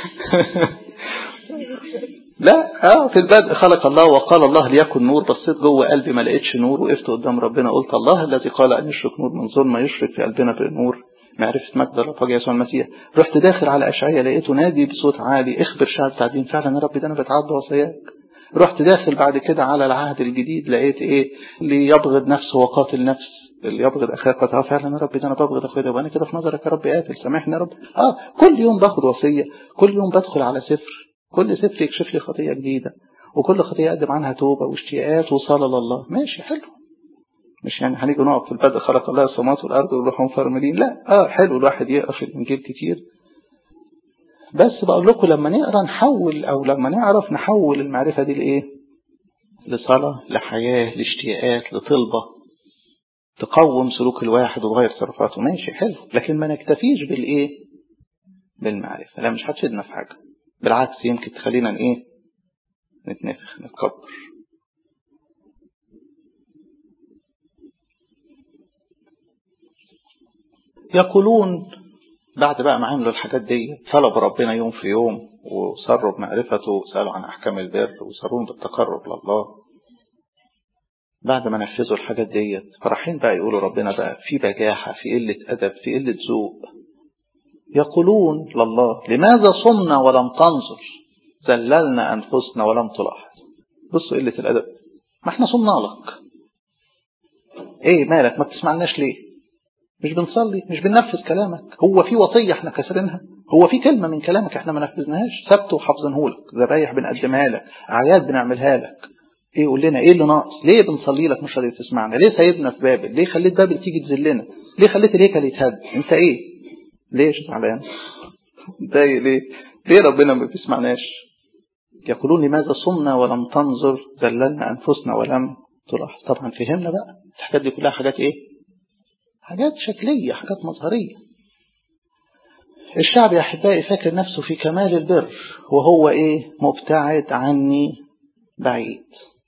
لا اه في البدء خلق الله وقال الله ليكن نور بصيت جوه قلبي ما لقيتش نور وقفت قدام ربنا قلت الله الذي قال ان يشرك نور من ظلمه يشرك في قلبنا بالنور معرفة مجد الرب يسوع المسيح رحت داخل على أشعية لقيته نادي بصوت عالي اخبر شعب تعدين فعلا يا رب ده أنا بتعدى وصاياك رحت داخل بعد كده على العهد الجديد لقيت ايه اللي يبغض نفسه وقاتل نفس اللي يبغض اخاه قتله فعلا يا رب ده انا ببغض اخويا ده وانا كده في نظرك يا رب قاتل سامحني يا رب اه كل يوم باخد وصيه كل يوم بدخل على سفر كل سفر يكشف لي خطيه جديده وكل خطيه اقدم عنها توبه واشتياقات وصلاه لله ماشي حلو مش يعني هنيجي نقعد في البدء خلق الله السماوات والارض ونروح مفرملين لا اه حلو الواحد يقرا في الانجيل كتير بس بقول لكم لما نقرا نحول او لما نعرف نحول المعرفه دي لايه لصلاه لحياه لاشتياقات لطلبه تقوم سلوك الواحد وتغير تصرفاته ماشي حلو لكن ما نكتفيش بالايه بالمعرفه لا مش هتفيدنا في حاجه بالعكس يمكن تخلينا ايه نتنفخ نتكبر يقولون بعد بقى ما عملوا الحاجات دي طلبوا ربنا يوم في يوم وصروا بمعرفته وسألوا عن أحكام البر وصروا بالتقرب لله بعد ما نفذوا الحاجات دي فرحين بقى يقولوا ربنا بقى في بجاحة في قلة أدب في قلة ذوق يقولون لله لماذا صمنا ولم تنظر ذللنا أنفسنا ولم تلاحظ بصوا قلة الأدب ما احنا صمنا لك ايه مالك ما بتسمعناش ليه مش بنصلي مش بننفذ كلامك هو في وصية احنا كسرينها هو في كلمة من كلامك احنا ما نفذناهاش سبت وحافظينه لك ذبايح بنقدمها لك أعياد بنعملها لك ايه قول لنا ايه اللي ناقص ليه بنصلي لك مش راضي تسمعنا ليه سايبنا في بابل ليه خليت بابل تيجي تذلنا ليه خليت الهيكل يتهد انت ايه ليش زعلان متضايق ليه ليه ربنا ما بيسمعناش يقولون لماذا صمنا ولم تنظر ذللنا انفسنا ولم تلاحظ طبعا فهمنا بقى الحاجات دي كلها حاجات ايه حاجات شكلية حاجات مظهرية الشعب يا أحبائي فاكر نفسه في كمال البر وهو إيه مبتعد عني بعيد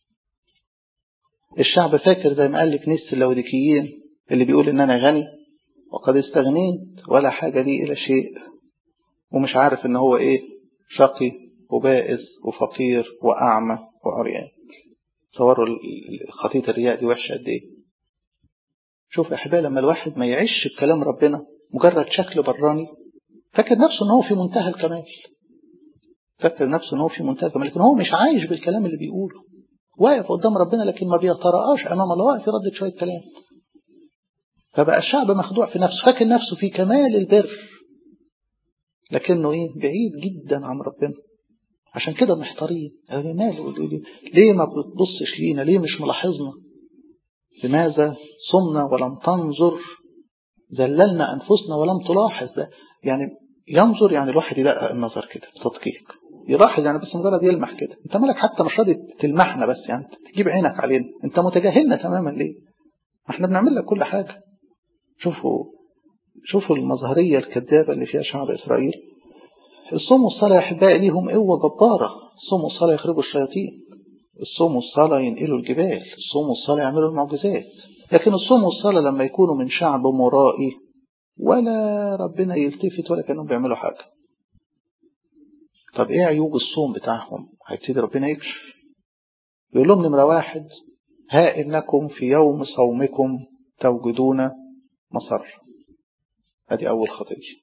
الشعب فاكر زي ما قال لكنيسة اللوديكيين اللي بيقول إن أنا غني وقد استغنيت ولا حاجة لي إلى شيء ومش عارف إن هو إيه شقي وبائس وفقير وأعمى وعريان تصوروا خطية الرياء دي وحشة قد إيه شوف احبائي لما الواحد ما يعيش بكلام ربنا مجرد شكل براني فاكر نفسه ان هو في منتهى الكمال فاكر نفسه ان هو في منتهى الكمال لكن هو مش عايش بالكلام اللي بيقوله واقف قدام ربنا لكن ما بيترقاش امام الله واقف يردد شويه كلام فبقى الشعب مخدوع في نفسه فاكر نفسه في كمال البر لكنه ايه بعيد جدا عن ربنا عشان كده محتارين ماله ليه ما بتبصش لينا ليه مش ملاحظنا لماذا صمنا ولم تنظر ذللنا أنفسنا ولم تلاحظ ده يعني ينظر يعني الواحد يدقق النظر كده بتدقيق يلاحظ يعني بس مجرد يلمح كده انت مالك حتى مش راضي تلمحنا بس يعني تجيب عينك علينا انت متجاهلنا تماما ليه احنا بنعمل لك كل حاجة شوفوا شوفوا المظهرية الكذابة اللي فيها شعب إسرائيل الصوم والصلاة يا أحبائي ليهم قوة جبارة الصوم والصلاة يخرجوا الشياطين الصوم والصلاة ينقلوا الجبال الصوم والصلاة يعملوا المعجزات لكن الصوم والصلاة لما يكونوا من شعب مرائي ولا ربنا يلتفت ولا كانوا بيعملوا حاجة طب ايه عيوب الصوم بتاعهم هيبتدي ربنا يكشف يقول لهم نمرة واحد ها إنكم في يوم صومكم توجدون مصر هذه أول خطية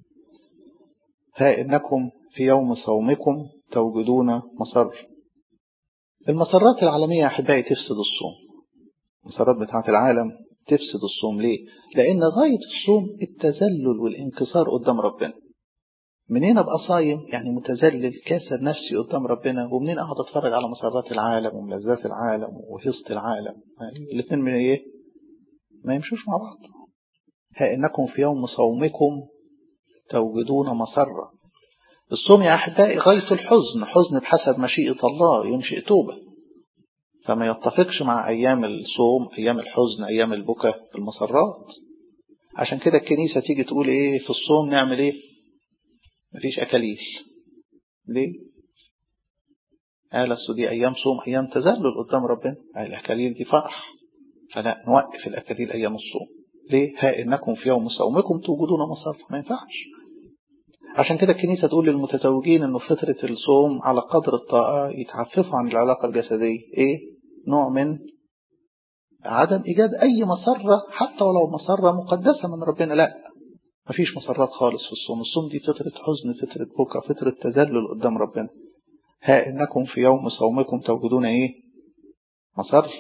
ها إنكم في يوم صومكم توجدون مصر المسرات العالمية يا أحبائي تفسد الصوم المسرات بتاعة العالم تفسد الصوم ليه؟ لأن غاية الصوم التذلل والانكسار قدام ربنا منين ابقى صايم يعني متذلل كاسر نفسي قدام ربنا ومنين اقعد اتفرج على مسرات العالم وملذات العالم وهيصة العالم يعني الاثنين من ايه ما يمشوش مع بعض ها انكم في يوم صومكم توجدون مسرة الصوم يا احبائي غاية الحزن حزن بحسب مشيئة الله ينشئ توبة فما يتفقش مع ايام الصوم ايام الحزن ايام البكاء المسرات عشان كده الكنيسة تيجي تقول ايه في الصوم نعمل ايه مفيش أكاليل ليه؟ قال أصل دي أيام صوم أيام تذلل قدام ربنا الأكاليل دي فرح فلا نوقف الأكاليل أيام الصوم ليه؟ ها إنكم في يوم صومكم توجدون مصر ما ينفعش عشان كده الكنيسة تقول للمتزوجين إنه فترة الصوم على قدر الطاقة يتعففوا عن العلاقة الجسدية إيه؟ نوع من عدم إيجاد أي مسرة حتى ولو مسرة مقدسة من ربنا لا مفيش مسرات خالص في الصوم الصوم دي فترة حزن فترة بكى فترة تذلل قدام ربنا ها إنكم في يوم صومكم توجدون إيه مصر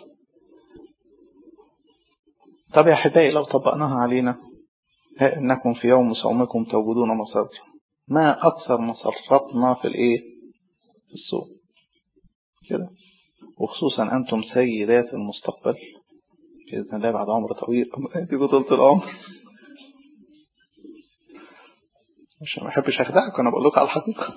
طب يا أحبائي لو طبقناها علينا ها إنكم في يوم صومكم توجدون مصر ما أكثر مسرتنا في الإيه في الصوم كده وخصوصا أنتم سيدات المستقبل بإذن الله بعد عمر طويل دي بطولة العمر مش ما بحبش اخدعك انا بقول لك على الحقيقه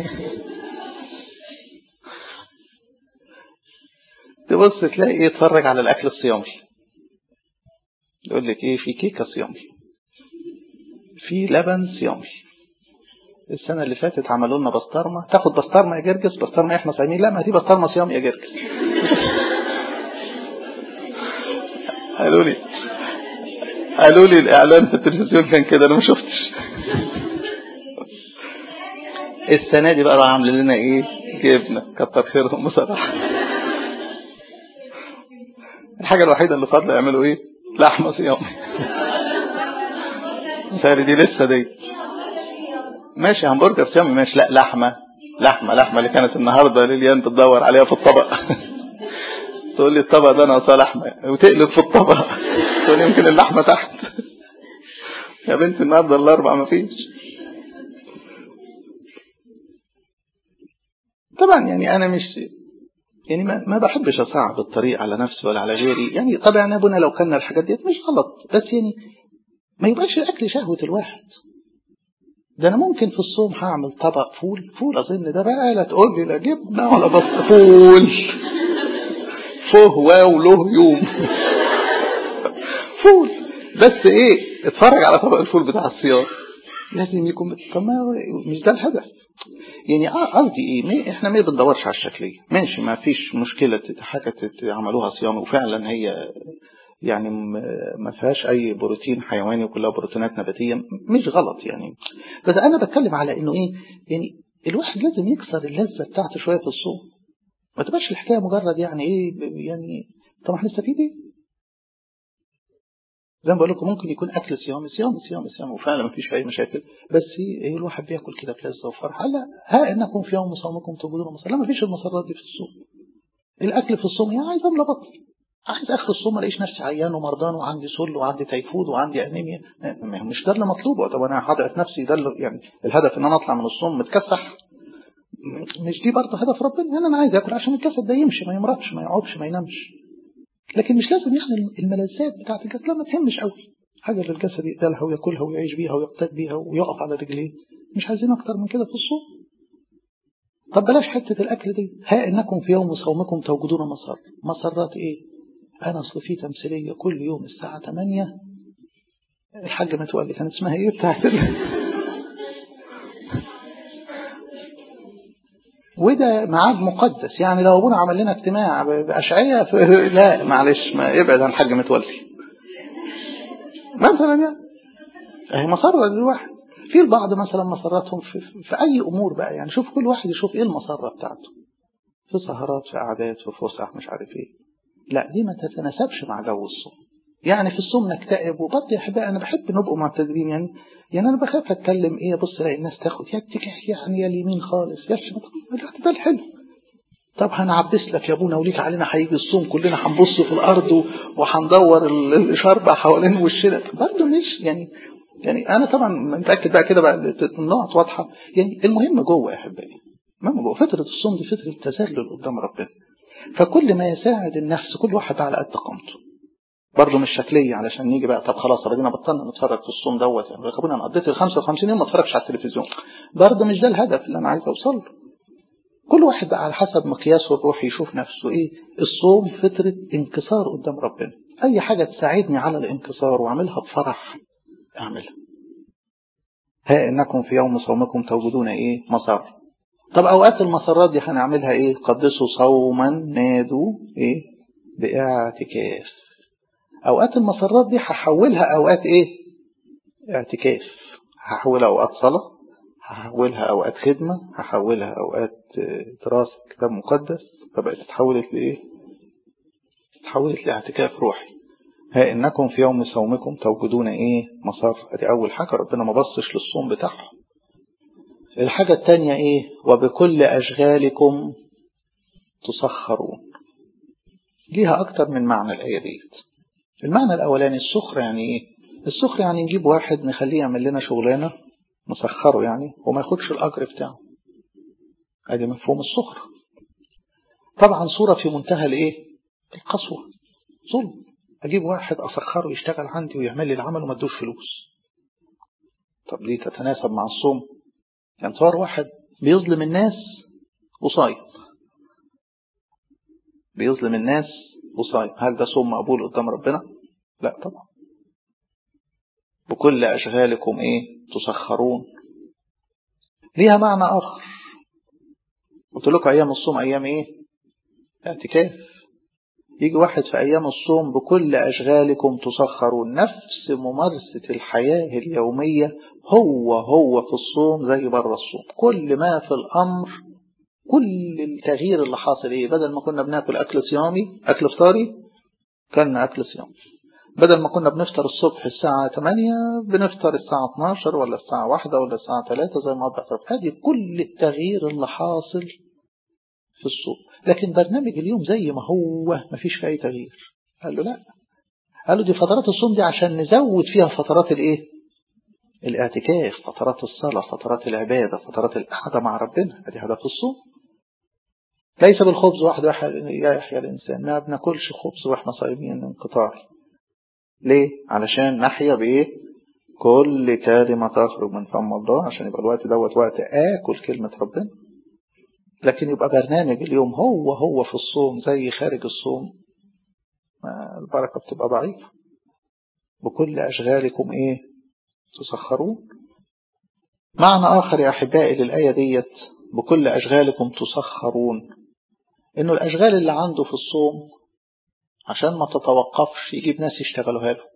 تبص تلاقي ايه اتفرج على الاكل الصيامي يقول لك ايه في كيكه صيامي في لبن صيامي السنه اللي فاتت عملوا لنا بسطرمه تاخد بسطرمه يا جرجس بسطرمه احنا صايمين لا ما دي بسطرمه صيام يا جرجس قالوا لي قالوا لي الاعلان في التلفزيون كان كده انا ما شفتش السنة دي بقى عامل لنا ايه جبنة كتر خيرهم بصراحة الحاجة الوحيدة اللي فاضلة يعملوا ايه لحمة صيامي ساري دي لسه دي ماشي همبرجر صيامي ماشي لا لحمة لحمة لحمة اللي كانت النهاردة ليليان بتدور عليها في الطبق تقول لي الطبق ده ناقصاه لحمة وتقلب في الطبق تقول يمكن اللحمة تحت يا بنت النهارده الاربع مفيش طبعا يعني انا مش يعني ما, ما بحبش اصعب الطريق على نفسي ولا على غيري يعني طبعا يا ابونا لو كنا الحاجات دي مش غلط بس يعني ما يبقاش الاكل شهوة الواحد ده انا ممكن في الصوم هعمل طبق فول فول اظن ده بقى لا تقول لي لا جبنه ولا بس فول فه واو له يوم فول بس ايه اتفرج على طبق الفول بتاع الصيام لازم يكون طب ما مش ده الهدف يعني قصدي ايه احنا ما بندورش على الشكليه ماشي ما فيش مشكله حاجه عملوها صيام وفعلا هي يعني ما فيهاش اي بروتين حيواني وكلها بروتينات نباتيه مش غلط يعني بس انا بتكلم على انه ايه يعني الواحد لازم يكسر اللذه بتاعته شويه في الصوم ما تبقاش الحكايه مجرد يعني ايه يعني طب هنستفيد ايه؟ زي ما بقول لكم ممكن يكون اكل صيام صيام صيام صيام وفعلا ما فيش اي مشاكل بس ايه الواحد بياكل كده بلذه وفرحه لا ها انكم في يوم صومكم تبدون مصر لا ما فيش المسرات دي في الصوم الاكل في الصوم يعني عايز املى بطني عايز اخر الصوم ما الاقيش نفسي عيان ومرضان وعندي سل وعندي تيفود وعندي انيميا مش ده اللي مطلوب طب انا هضعف نفسي ده اللي يعني الهدف ان انا اطلع من الصوم متكسح مش دي برضه هدف ربنا يعني انا عايز اكل عشان الجسد ده يمشي ما يمرضش ما يقعدش ما ينامش لكن مش لازم يعني الملذات بتاعت الجسد لا ما تهمش قوي حاجه للجسد يقتلها وياكلها ويعيش بيها ويقتاد بيها ويقف على رجليه مش عايزين اكتر من كده في الصوم طب بلاش حتة الأكل دي ها إنكم في يوم صومكم توجدون مسر مسرات إيه أنا أصل في تمثيلية كل يوم الساعة 8 الحاجة متولي كانت اسمها إيه بتاعت وده ميعاد مقدس يعني لو ابونا عمل لنا اجتماع بأشعية ف... لا معلش ما ابعد عن الحاج متولي مثلا يعني اهي مسرة للواحد في البعض مثلا مسراتهم في, في أي أمور بقى يعني شوف كل واحد يشوف إيه المسرة بتاعته في سهرات في قعدات في فسح مش عارف إيه لا دي ما تتناسبش مع جو الصوم يعني في الصوم نكتئب وبرضه يا احبائي انا بحب نبقوا معتدلين يعني يعني انا بخاف اتكلم ايه بص الاقي الناس تاخد يا اتجاه يعني يا اليمين خالص يا الاعتدال حلو طب هنعبس لك يا ابونا وليك علينا هيجي الصوم كلنا هنبص في الارض وهندور الشربة حوالين وشنا برضه مش يعني يعني انا طبعا متاكد بقى كده بقى النقط واضحه يعني المهم جوه يا احبائي المهم جوه فتره الصوم دي فتره تذلل قدام ربنا فكل ما يساعد النفس كل واحد على قد قامته برضه مش شكلية علشان نيجي بقى طب خلاص بدينا بطلنا نتفرج في الصوم دوت يعني ربنا انا قضيت ال 55 يوم ما اتفرجش على التلفزيون برضه مش ده الهدف اللي انا عايز اوصل له كل واحد بقى على حسب مقياسه الروحي يشوف نفسه ايه الصوم فترة انكسار قدام ربنا اي حاجة تساعدني على الانكسار واعملها بفرح اعملها ها انكم في يوم صومكم توجدون ايه مصر طب اوقات المسرات دي هنعملها ايه قدسوا صوما نادوا ايه باعتكاف اوقات المسرات دي هحولها اوقات ايه اعتكاف هحولها اوقات صلاة هحولها اوقات خدمة هحولها اوقات دراسة كتاب مقدس فبقت اتحولت لايه اتحولت لاعتكاف روحي ها انكم في يوم صومكم توجدون ايه مصر ادي اول حاجة ربنا ما بصش للصوم بتاعهم الحاجة التانية ايه وبكل اشغالكم تسخرون ليها اكتر من معنى الايه ديت المعنى الأولاني السخر يعني إيه؟ السخر يعني نجيب واحد نخليه يعمل لنا شغلانة نسخره يعني وما ياخدش الأجر بتاعه أدي مفهوم السخر طبعا صورة في منتهى الإيه؟ القسوة ظلم أجيب واحد أسخره يشتغل عندي ويعمل لي العمل وما ادوش فلوس طب ليه تتناسب مع الصوم يعني صار واحد بيظلم الناس وصايم بيظلم الناس وصايم هل ده صوم مقبول قدام ربنا لا طبعا بكل أشغالكم إيه تسخرون ليها معنى آخر قلت لكم أيام الصوم أيام إيه اعتكاف يجي واحد في أيام الصوم بكل أشغالكم تسخرون نفس ممارسة الحياة اليومية هو هو في الصوم زي بره الصوم كل ما في الأمر كل التغيير اللي حاصل ايه بدل ما كنا بناكل اكل صيامي اكل فطاري كلنا اكل صيامي بدل ما كنا بنفطر الصبح الساعة 8 بنفطر الساعة 12 ولا الساعة 1 ولا الساعة 3 زي ما بحضر هذه كل التغيير اللي حاصل في الصوم لكن برنامج اليوم زي ما هو ما فيش فيه اي تغيير قال له لا قال له دي فترات الصوم دي عشان نزود فيها فترات الايه الاعتكاف فترات الصلاة فترات العبادة فترات القعدة مع ربنا ادي هدف الصوم ليس بالخبز وحده يحيى الإنسان ما بناكلش خبز وإحنا صايمين انقطاع ليه؟ علشان نحيا بإيه؟ كل كلمة تخرج من فم الله عشان يبقى الوقت دوت وقت آكل كلمة ربنا لكن يبقى برنامج اليوم هو هو في الصوم زي خارج الصوم البركة بتبقى ضعيفة بكل أشغالكم إيه؟ تسخرون معنى آخر يا أحبائي للآية ديت بكل أشغالكم تسخرون إنه الأشغال اللي عنده في الصوم عشان ما تتوقفش يجيب ناس يشتغلوها له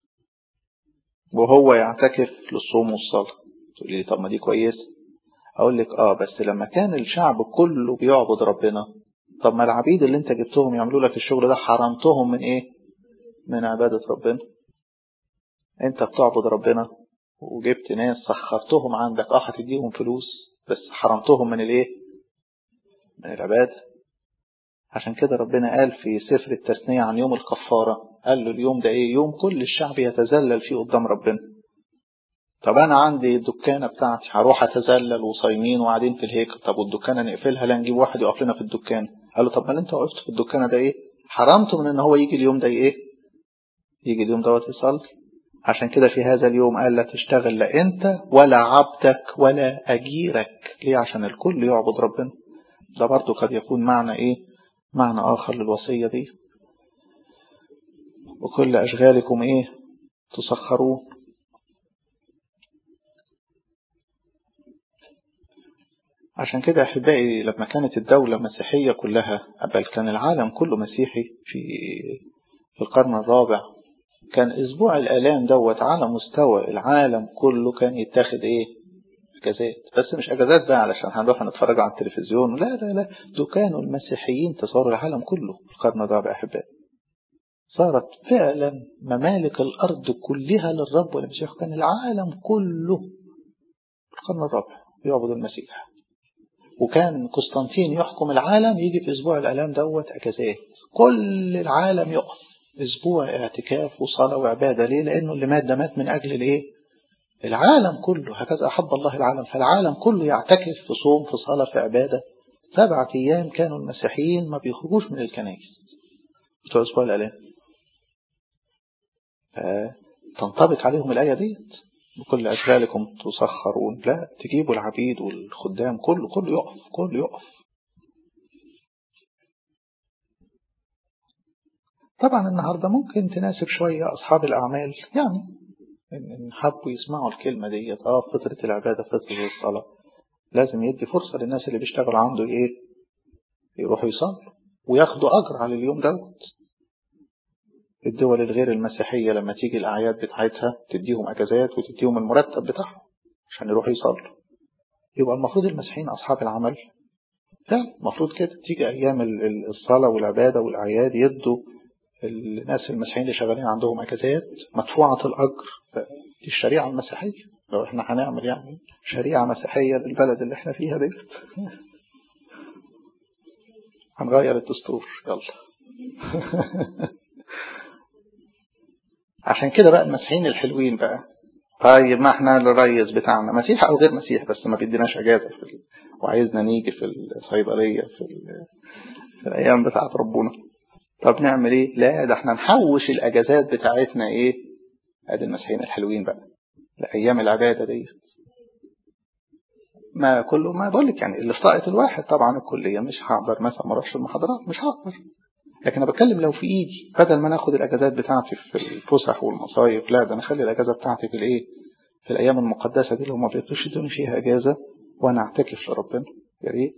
وهو يعتكف للصوم والصلاة تقول لي طب ما دي كويس أقول لك آه بس لما كان الشعب كله بيعبد ربنا طب ما العبيد اللي انت جبتهم يعملوا لك الشغل ده حرمتهم من ايه من عبادة ربنا انت بتعبد ربنا وجبت ناس سخرتهم عندك اه هتديهم فلوس بس حرمتهم من الايه من العبادة عشان كده ربنا قال في سفر التثنية عن يوم الكفارة قال له اليوم ده ايه يوم كل الشعب يتذلل فيه قدام ربنا طب انا عندي الدكانة بتاعتي هروح اتذلل وصايمين وقاعدين في الهيكل طب والدكانة نقفلها لا نجيب واحد يقف لنا في الدكان قال له طب ما انت وقفت في الدكانة ده ايه حرمته من ان هو يجي اليوم ده ايه يجي اليوم دوت يصلي عشان كده في هذا اليوم قال لا تشتغل لا انت ولا عبدك ولا اجيرك ليه عشان الكل يعبد ربنا ده برضو قد يكون معنى ايه معنى اخر للوصية دي وكل اشغالكم ايه تسخرون عشان كده أحبائي لما كانت الدولة مسيحية كلها بل كان العالم كله مسيحي في في القرن الرابع كان أسبوع الآلام دوت على مستوى العالم كله كان يتاخد إيه أجازات بس مش أجازات بقى علشان هنروح نتفرج على التلفزيون لا لا لا دول كانوا المسيحيين تصوروا العالم كله في القرن الرابع أحبائي صارت فعلا ممالك الأرض كلها للرب والمسيح كان العالم كله في القرن الرابع يعبد المسيح وكان قسطنطين يحكم العالم يجي في أسبوع الألام دوت أجازات كل العالم يقف أسبوع اعتكاف وصلاة وعبادة ليه؟ لأنه اللي مات ده مات من أجل الإيه؟ العالم كله هكذا أحب الله العالم فالعالم كله يعتكف في صوم في صلاة في عبادة سبعة أيام كانوا المسيحيين ما بيخرجوش من الكنائس بتوع أسبوع الألام تنطبق عليهم الآية ديت بكل أشغالكم تسخرون لا تجيبوا العبيد والخدام كله كله يقف كله يقف طبعا النهاردة ممكن تناسب شوية أصحاب الأعمال يعني إن حبوا يسمعوا الكلمة ديت اه فترة العبادة فترة الصلاة لازم يدي فرصة للناس اللي بيشتغلوا عنده إيه يروحوا يصلوا وياخدوا أجر على اليوم دوت الدول الغير المسيحية لما تيجي الأعياد بتاعتها تديهم أجازات وتديهم المرتب بتاعهم عشان يروحوا يصلوا يبقى المفروض المسيحيين أصحاب العمل لا المفروض كده تيجي أيام الصلاة والعبادة والأعياد يدوا الناس المسيحيين اللي شغالين عندهم أجازات مدفوعة الأجر دي الشريعة المسيحية لو احنا هنعمل يعني شريعة مسيحية للبلد اللي احنا فيها ديت هنغير الدستور يلا عشان كده بقى المسيحيين الحلوين بقى طيب ما احنا الريس بتاعنا مسيح او غير مسيح بس ما بيديناش اجازه في ال... وعايزنا نيجي في الصيدليه في, ال... في الايام بتاعت ربنا طب نعمل ايه لا ده احنا نحوش الاجازات بتاعتنا ايه ادي المسيحيين الحلوين بقى لايام العباده دي ما كله ما بقول لك يعني اللي في طاقه الواحد طبعا الكليه مش هقدر مثلا ما اروحش المحاضرات مش هقدر لكن انا بتكلم لو في ايدي بدل ما ناخد الاجازات بتاعتي في الفسح والمصايف لا ده انا اخلي الاجازه بتاعتي في الايه في الايام المقدسه دي اللي هم بيقدروش يدوني فيها اجازه وانا اعتكف لربنا يا ريت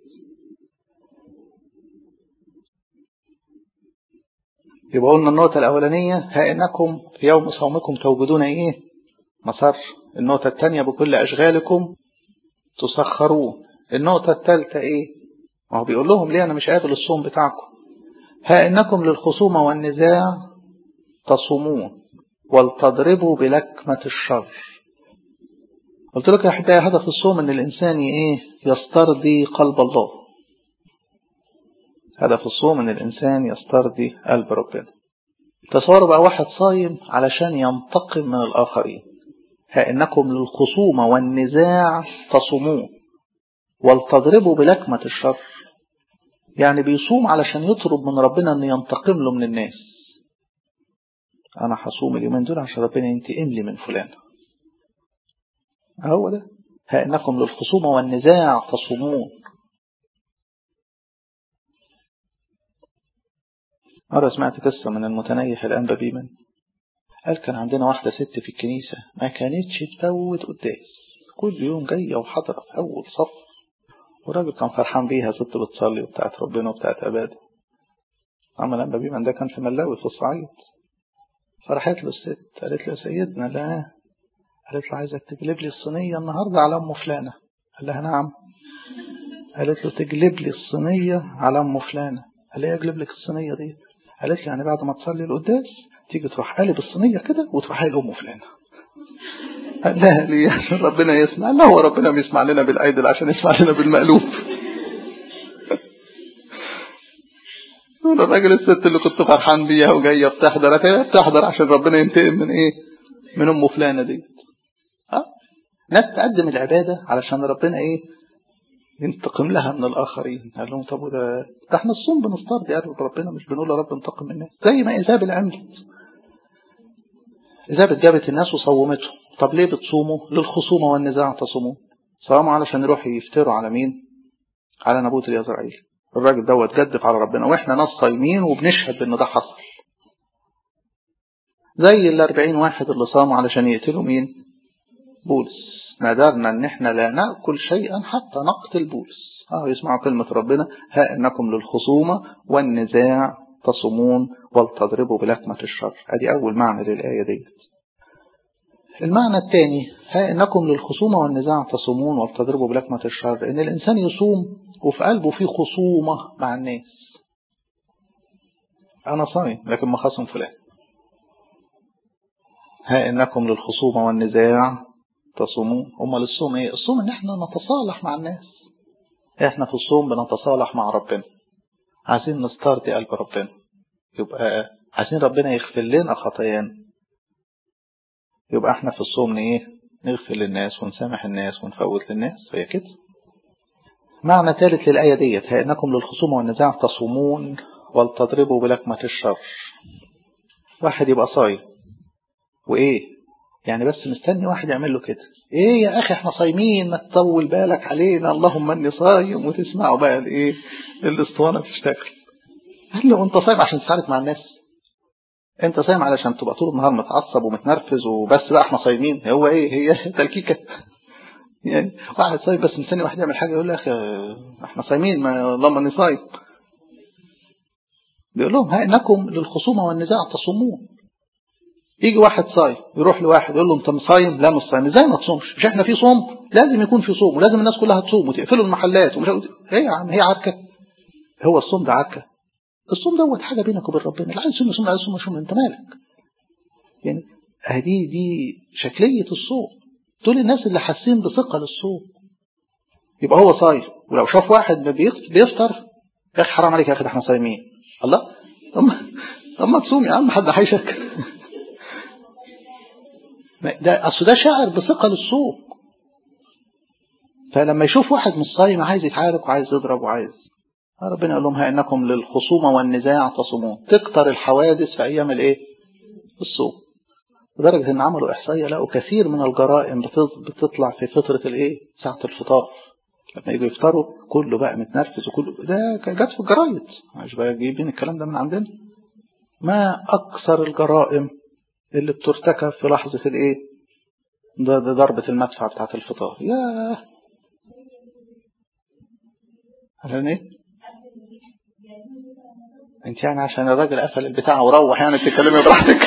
يبقى قلنا النقطة الأولانية ها إنكم في يوم صومكم توجدون إيه؟ مصر النقطة الثانية بكل أشغالكم تسخرون النقطة الثالثة إيه؟ ما هو بيقول لهم ليه أنا مش قابل الصوم بتاعكم ها إنكم للخصومة والنزاع تصومون ولتضربوا بلكمة الشر قلت لك يا أحبائي هدف الصوم إن الإنسان إيه يسترضي قلب الله هدف الصوم إن الإنسان يسترضي قلب ربنا تصوروا بقى واحد صايم علشان ينتقم من الآخرين ها إنكم للخصومة والنزاع تصومون ولتضربوا بلكمة الشر يعني بيصوم علشان يطلب من ربنا أن ينتقم له من الناس أنا هصوم اليومين دول عشان ربنا ينتقم لي من فلان هو ده ها إنكم للخصومة والنزاع تصومون مرة سمعت قصة من المتنيح الأنبا بيمن قال كان عندنا واحدة ست في الكنيسة ما كانتش تفوت قداس كل يوم جاية وحاضرة في أول صف والراجل كان فرحان بيها ست بتصلي وبتاعت ربنا وبتاعت عبادة أما الأنبا بيمن ده كان في ملاوي في الصعيد فرحت له الست قالت له يا سيدنا لا قالت له عايزك تجلب لي الصينية النهاردة على أم فلانة قال لها نعم قالت له تجلب لي الصينية على أم فلانة قال لها أجلب لك الصينية دي قالت لي يعني بعد ما تصلي القداس تيجي تروح قالب الصينية كده وتروح قايل أم فلانة قال لها ليه عشان ربنا يسمع لا هو ربنا بيسمع لنا بالأيدل عشان يسمع لنا بالمألوف الراجل الست اللي كنت فرحان بيها وجايه بتحضر بتحضر عشان ربنا ينتقم من ايه من ام فلانه دي ها ناس تقدم العباده علشان ربنا ايه ينتقم لها من الاخرين قال لهم طب وده ده احنا الصوم بنسترضي قالوا ربنا مش بنقول يا رب انتقم من الناس زي ما ايزابل عملت ايزابل جابت الناس وصومتهم طب ليه بتصوموا للخصومه والنزاع تصومون صاموا علشان يروحوا يفتروا على مين على نبوت اليزرعيل الراجل دوت جدف على ربنا واحنا ناس صايمين وبنشهد بان ده حصل زي الاربعين واحد اللي صاموا علشان يقتلوا مين بولس نذرنا ان احنا لا نأكل شيئا حتى نقتل بولس اه يسمعوا كلمة ربنا ها انكم للخصومة والنزاع تصومون ولتضربوا بلكمة الشر ادي اول معنى للآية ديت المعنى الثاني ها انكم للخصومة والنزاع تصومون ولتضربوا بلكمة الشر ان الانسان يصوم وفي قلبه في خصومة مع الناس انا صايم لكن ما خصم فلان ها انكم للخصومة والنزاع تصومون امال الصوم ايه الصوم ان احنا نتصالح مع الناس احنا في الصوم بنتصالح مع ربنا عايزين نسترضي قلب ربنا يبقى عايزين ربنا يغفر لنا خطايانا يبقى احنا في الصوم ايه نغفر للناس ونسامح الناس ونفوت للناس هي كده معنى ثالث للآية ديت ها إنكم للخصومة والنزاع تصومون ولتضربوا بلكمة الشر واحد يبقى صايم وإيه يعني بس مستني واحد يعمل له كده ايه يا اخي احنا صايمين ما تطول بالك علينا اللهم اني صايم وتسمعوا بقى الايه الاسطوانه تشتغل قال له انت صايم عشان تتعارك مع الناس انت صايم علشان تبقى طول النهار متعصب ومتنرفز وبس بقى احنا صايمين هو ايه هي تلكيكه يعني واحد صايم بس مستني واحد يعمل حاجه يقول له يا اخي احنا صايمين ما اللهم اني صايم بيقول لهم ها انكم للخصومه والنزاع تصومون يجي واحد صايم يروح لواحد يقول له انت مصايم لا مش صايم ازاي ما تصومش مش احنا في صوم لازم يكون في صوم ولازم الناس كلها تصوم وتقفلوا المحلات ومش ايه يا عم هي عركه هو الصوم ده عركه الصوم دوت حاجه بينك وبين ربنا اللي عايز يصوم يصوم اللي عايز يصوم يصوم انت مالك يعني هذه دي شكليه الصوم دول الناس اللي حاسين بثقه للصوم يبقى هو صايم ولو شاف واحد بيفطر يا اخي حرام عليك يا اخي ده احنا صايمين الله طب طب ما تصوم يا عم حد هيشك ده اصل ده شاعر بثقه للصوم فلما يشوف واحد مش صايم عايز يتعارك وعايز يضرب وعايز ربنا يقول لهم ها انكم للخصومه والنزاع تصومون تكتر الحوادث في ايام الايه الصوم لدرجه ان عملوا احصائيه لقوا كثير من الجرائم بتطلع في فتره الايه ساعه الفطار لما يجوا يفطروا كله بقى متنرفز وكله ده جت في الجرايد مش بقى جايبين الكلام ده من عندنا ما اكثر الجرائم اللي بترتكب في لحظة الايه ده, ده ضربة المدفع بتاعت الفطار ياه عشان ايه انت يعني عشان الراجل قفل البتاع وروح يعني بتتكلمي براحتك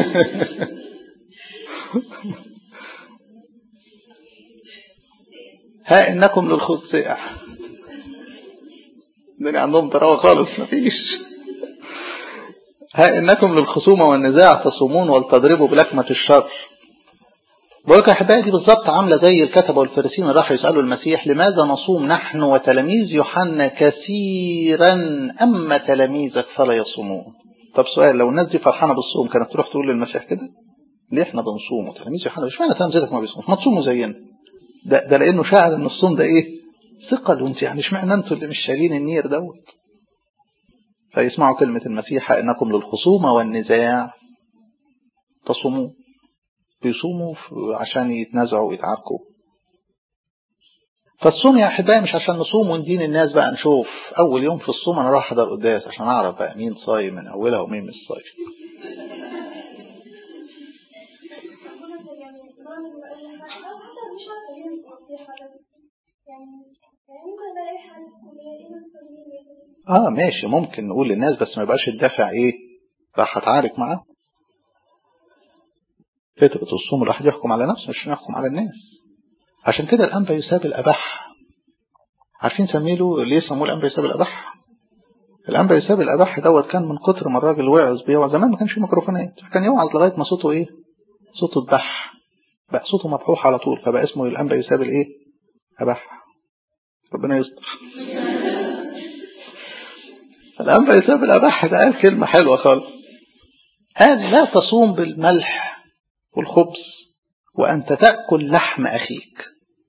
ها انكم للخصية الدنيا عندهم تراوى خالص مفيش ها إنكم للخصومة والنزاع تصومون ولتضربوا بلكمة الشر بقولك يا أحبائي دي بالظبط عاملة زي الكتبة والفارسين راحوا يسألوا المسيح لماذا نصوم نحن وتلاميذ يوحنا كثيرا أما تلاميذك فلا يصومون طب سؤال لو الناس دي فرحانة بالصوم كانت تروح تقول للمسيح كده ليه احنا بنصوم وتلاميذ يوحنا مش معنى تلاميذك ما بيصوموا ما تصوموا زينا ده, ده لأنه شاعر إن الصوم ده إيه ثقل وانت يعني اشمعنى انتوا اللي مش شايلين النير دوت فيسمعوا كلمة المسيح إنكم للخصومة والنزاع تصوموا بيصوموا عشان يتنازعوا ويتعاركوا فالصوم يا أحبائي مش عشان نصوم وندين الناس بقى نشوف أول يوم في الصوم أنا راح أحضر قداس عشان أعرف بقى مين صايم من أولها ومين مش صايم اه ماشي ممكن نقول للناس بس ما يبقاش الدافع ايه راح اتعارك معاه فترة الصوم الواحد يحكم على نفسه مش يحكم على الناس عشان كده الأنبا يساب الأبح عارفين سميله ليه سموه الأنبا يساب الأبح الأنبا يساب الأبح دوت كان من كتر ما الراجل وعظ بيوعظ زمان ما كانش فيه ميكروفونات كان يوعظ لغاية ما صوته ايه صوته اتبح بقى صوته مبحوح على طول فبقى اسمه الأنبا يساب الايه أبح ربنا يستر الأنبا يساب الأبح ده قال كلمة حلوة خالص قال لا تصوم بالملح والخبز وأنت تأكل لحم أخيك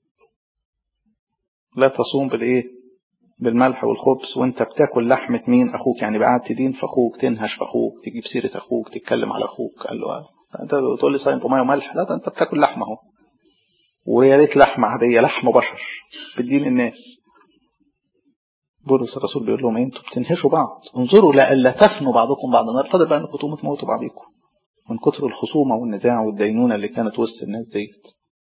لا تصوم بالإيه بالملح والخبز وانت بتاكل لحمة مين أخوك يعني بقى تدين في أخوك تنهش في أخوك تجيب سيرة أخوك تتكلم على أخوك قال له أنت تقول لي صايم بمية وملح لا ده أنت بتاكل لحمة أهو ويا ريت لحمة عادية لحم بشر بتدين الناس بولس الرسول بيقول لهم انتوا بتنهشوا بعض انظروا لألا تفنوا بعضكم بعضا نرتضي بقى انكم تقوموا تموتوا بعضكم من كتر الخصومة والنزاع والدينونة اللي كانت وسط الناس ديت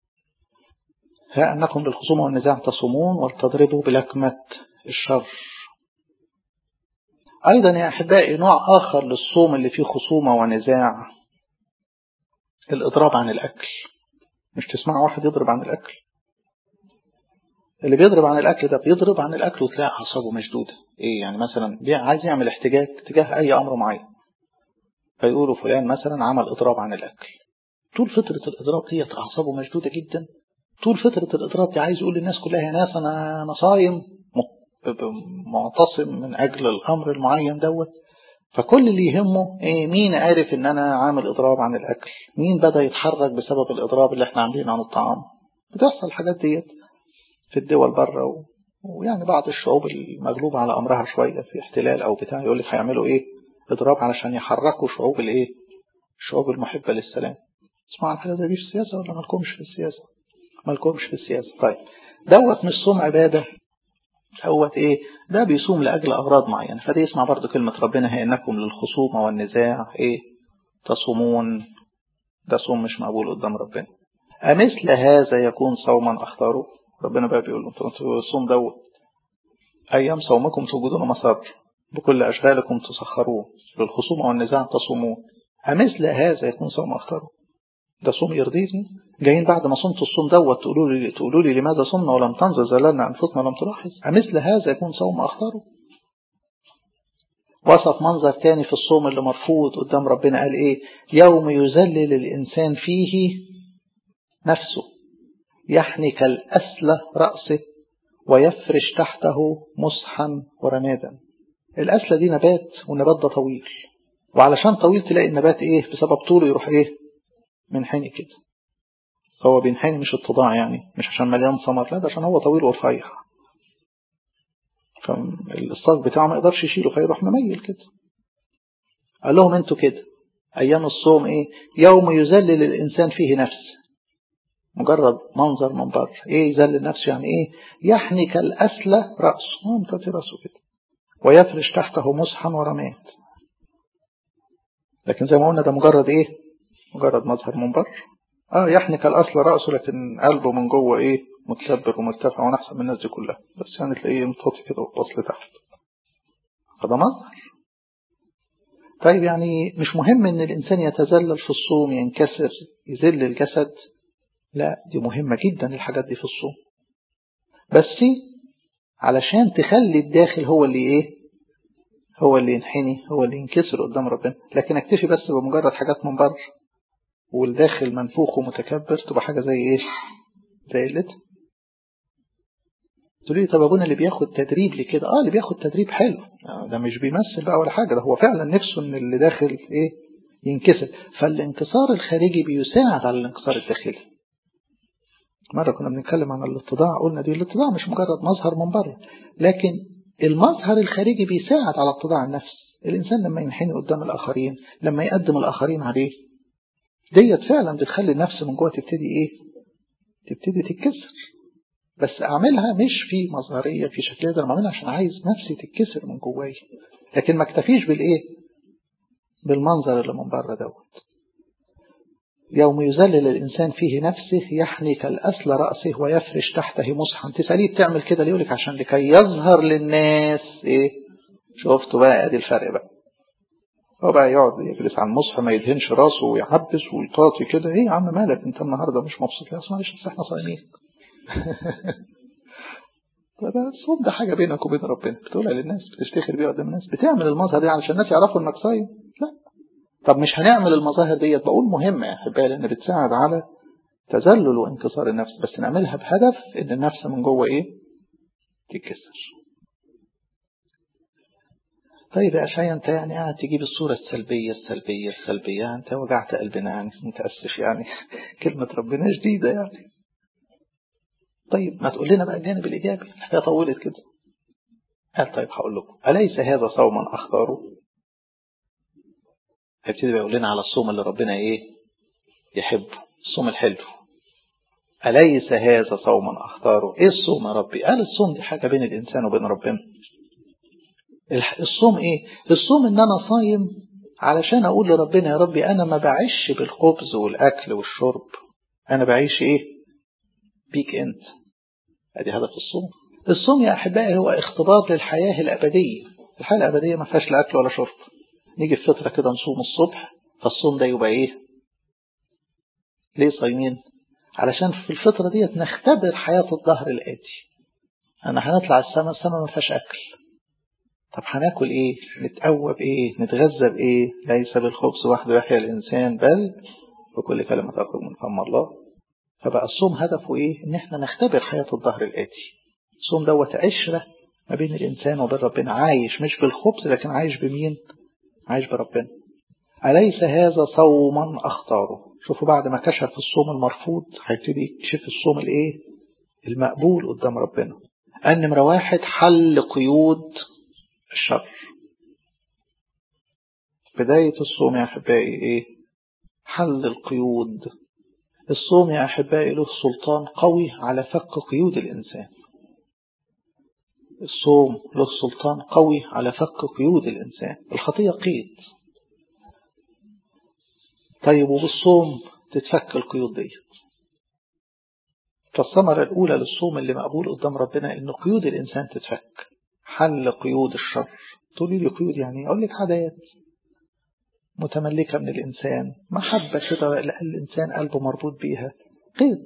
ها أنكم للخصومة والنزاع تصومون ولتضربوا بلكمة الشر أيضا يا أحبائي نوع آخر للصوم اللي فيه خصومة ونزاع الإضراب عن الأكل مش تسمع واحد يضرب عن الأكل اللي بيضرب عن الأكل ده بيضرب عن الأكل وتلاقي أعصابه مشدودة إيه يعني مثلا عايز يعمل احتجاج تجاه أي أمر معين فيقولوا فلان مثلا عمل إضراب عن الأكل طول فترة الإضراب دي أعصابه مشدودة جدا طول فترة الإضراب دي عايز يقول للناس كلها يا ناس أنا أنا صايم معتصم من أجل الأمر المعين دوت فكل اللي يهمه إيه مين عارف إن أنا عامل إضراب عن الأكل مين بدأ يتحرك بسبب الإضراب اللي إحنا عاملينه عن الطعام بتحصل الحاجات ديت في الدول بره و... ويعني بعض الشعوب المغلوبة على أمرها شوية في احتلال أو بتاع يقول لك هيعملوا إيه إضراب علشان يحركوا شعوب الإيه الشعوب المحبة للسلام تسمعوا عن حاجة زي دي في السياسة ولا مالكمش في السياسة مالكمش في السياسة طيب دوت مش صوم عبادة دوت إيه ده بيصوم لأجل أغراض معينة فده يسمع برضو كلمة ربنا هي إنكم للخصومة والنزاع إيه تصومون ده صوم مش مقبول قدام ربنا أمثل هذا يكون صوما أختاره ربنا بقى بيقول لهم الصوم دوت أيام صومكم توجدون مسار بكل أشغالكم تسخرون للخصومة والنزاع تصومون أمثل هذا يكون صوم أختاره ده صوم يرضيني جايين بعد ما صمت الصوم دوت تقولوا لي تقولوا لي لماذا صمنا ولم تنظر زللنا أنفسنا ولم تلاحظ أمثل هذا يكون صوم أختاره وصف منظر تاني في الصوم اللي مرفوض قدام ربنا قال إيه يوم يذلل الإنسان فيه نفسه يحني كالأسلة رأسه ويفرش تحته مسحا ورمادا الأسلة دي نبات والنبات ده طويل وعلشان طويل تلاقي النبات ايه بسبب طوله يروح ايه منحني كده هو بينحني مش اتضاع يعني مش عشان مليان ثمر لا ده عشان هو طويل ورفيع فالصاج بتاعه ما يقدرش يشيله فيروح مميل كده قال لهم انتوا كده ايام الصوم ايه يوم يذلل الانسان فيه نفسه مجرد منظر من بره ايه يذلل نفسه يعني ايه يحني كالأسلة رأسه ممتد رأسه كده ويفرش تحته مسحا ورماد لكن زي ما قلنا ده مجرد ايه مجرد مظهر من بره اه يحني كالأصل رأسه لكن قلبه من جوه ايه متكبر ومرتفع وانا احسن من الناس دي كلها بس يعني تلاقيه متوطي كده وباص لتحت فده مظهر طيب يعني مش مهم ان الانسان يتذلل في الصوم ينكسر يذل الجسد لا دي مهمة جدا الحاجات دي في الصوم بس علشان تخلي الداخل هو اللي ايه هو اللي ينحني هو اللي ينكسر قدام ربنا لكن اكتفي بس بمجرد حاجات من بره والداخل منفوخ ومتكبر تبقى حاجة زي ايه زي قلت تقولي طب ابونا اللي بياخد تدريب لكده اه اللي بياخد تدريب حلو ده مش بيمثل بقى ولا حاجة ده هو فعلا نفسه ان اللي داخل ايه ينكسر فالانكسار الخارجي بيساعد على الانكسار الداخلي مرة كنا بنتكلم عن الاتضاع قلنا دي الاتضاع مش مجرد مظهر من بره لكن المظهر الخارجي بيساعد على اتضاع النفس الإنسان لما ينحني قدام الآخرين لما يقدم الآخرين عليه ديت فعلا بتخلي النفس من جوه تبتدي إيه تبتدي تتكسر بس أعملها مش في مظهرية في شكلية ده أنا بعملها عشان عايز نفسي تتكسر من جواي لكن ما اكتفيش بالإيه بالمنظر اللي من بره دوت يوم يذلل الإنسان فيه نفسه يحني كالأسل رأسه ويفرش تحته مسحا تسأليه بتعمل كده ليه يقولك عشان لكي يظهر للناس إيه شفتوا بقى ادي الفرق بقى هو بقى يقعد يجلس على المصحف ما يدهنش راسه ويعبس ويطاطي كده ايه يا عم مالك انت النهارده مش مبسوط لا معلش بس احنا صايمين الصوم ده حاجه بينك وبين ربنا بتقولها للناس بتفتخر بيها قدام الناس بتعمل المظهر دي علشان الناس يعرفوا انك صايم لا طب مش هنعمل المظاهر ديت بقول مهمه يا احبائي لان بتساعد على تذلل وانكسار النفس بس نعملها بهدف ان النفس من جوه ايه تتكسر طيب يا أشعيا أنت يعني قاعد تجيب الصورة السلبية السلبية السلبية أنت وجعت قلبنا يعني متأسف يعني كلمة ربنا جديدة يعني طيب ما تقول لنا بقى الجانب الإيجابي الحكاية طولت كده قال طيب هقول لكم أليس هذا صوما أختاره هيبتدي بيقول لنا على الصوم اللي ربنا إيه يحبه الصوم الحلو أليس هذا صوما أختاره إيه الصوم يا ربي قال الصوم دي حاجة بين الإنسان وبين ربنا الصوم ايه الصوم ان انا صايم علشان اقول لربنا يا ربي انا ما بعيش بالخبز والاكل والشرب انا بعيش ايه بيك انت ادي هدف الصوم الصوم يا احبائي هو اختبار للحياه الابديه الحياه الابديه ما فيهاش لا اكل ولا شرب نيجي في فتره كده نصوم الصبح فالصوم ده يبقى ايه ليه صايمين علشان في الفتره ديت نختبر حياه الظهر الاتي انا هنطلع السماء السماء ما فيهاش اكل طب هناكل ايه نتقوى بايه نتغذى بايه ليس بالخبز وحده يحيى الانسان بل بكل كلمه تخرج من فم الله فبقى الصوم هدفه ايه ان احنا نختبر حياه الظهر الاتي الصوم دوت عشره ما بين الانسان وبين ربنا عايش مش بالخبز لكن عايش بمين عايش بربنا أليس هذا صوما أختاره شوفوا بعد ما كشف الصوم المرفوض هيبتدي يكشف الصوم الايه المقبول قدام ربنا أن نمرة واحد حل قيود الشر بداية الصوم يا أحبائي إيه حل القيود الصوم يا أحبائي له سلطان قوي على فك قيود الإنسان الصوم له سلطان قوي على فك قيود الإنسان الخطية قيد طيب وبالصوم تتفك القيود ديت فالثمرة الأولى للصوم اللي مقبول قدام ربنا إن قيود الإنسان تتفك حل قيود الشر تقولي لي قيود يعني أقول لك عادات متملكة من الإنسان محبة كده الإنسان قلبه مربوط بيها قيد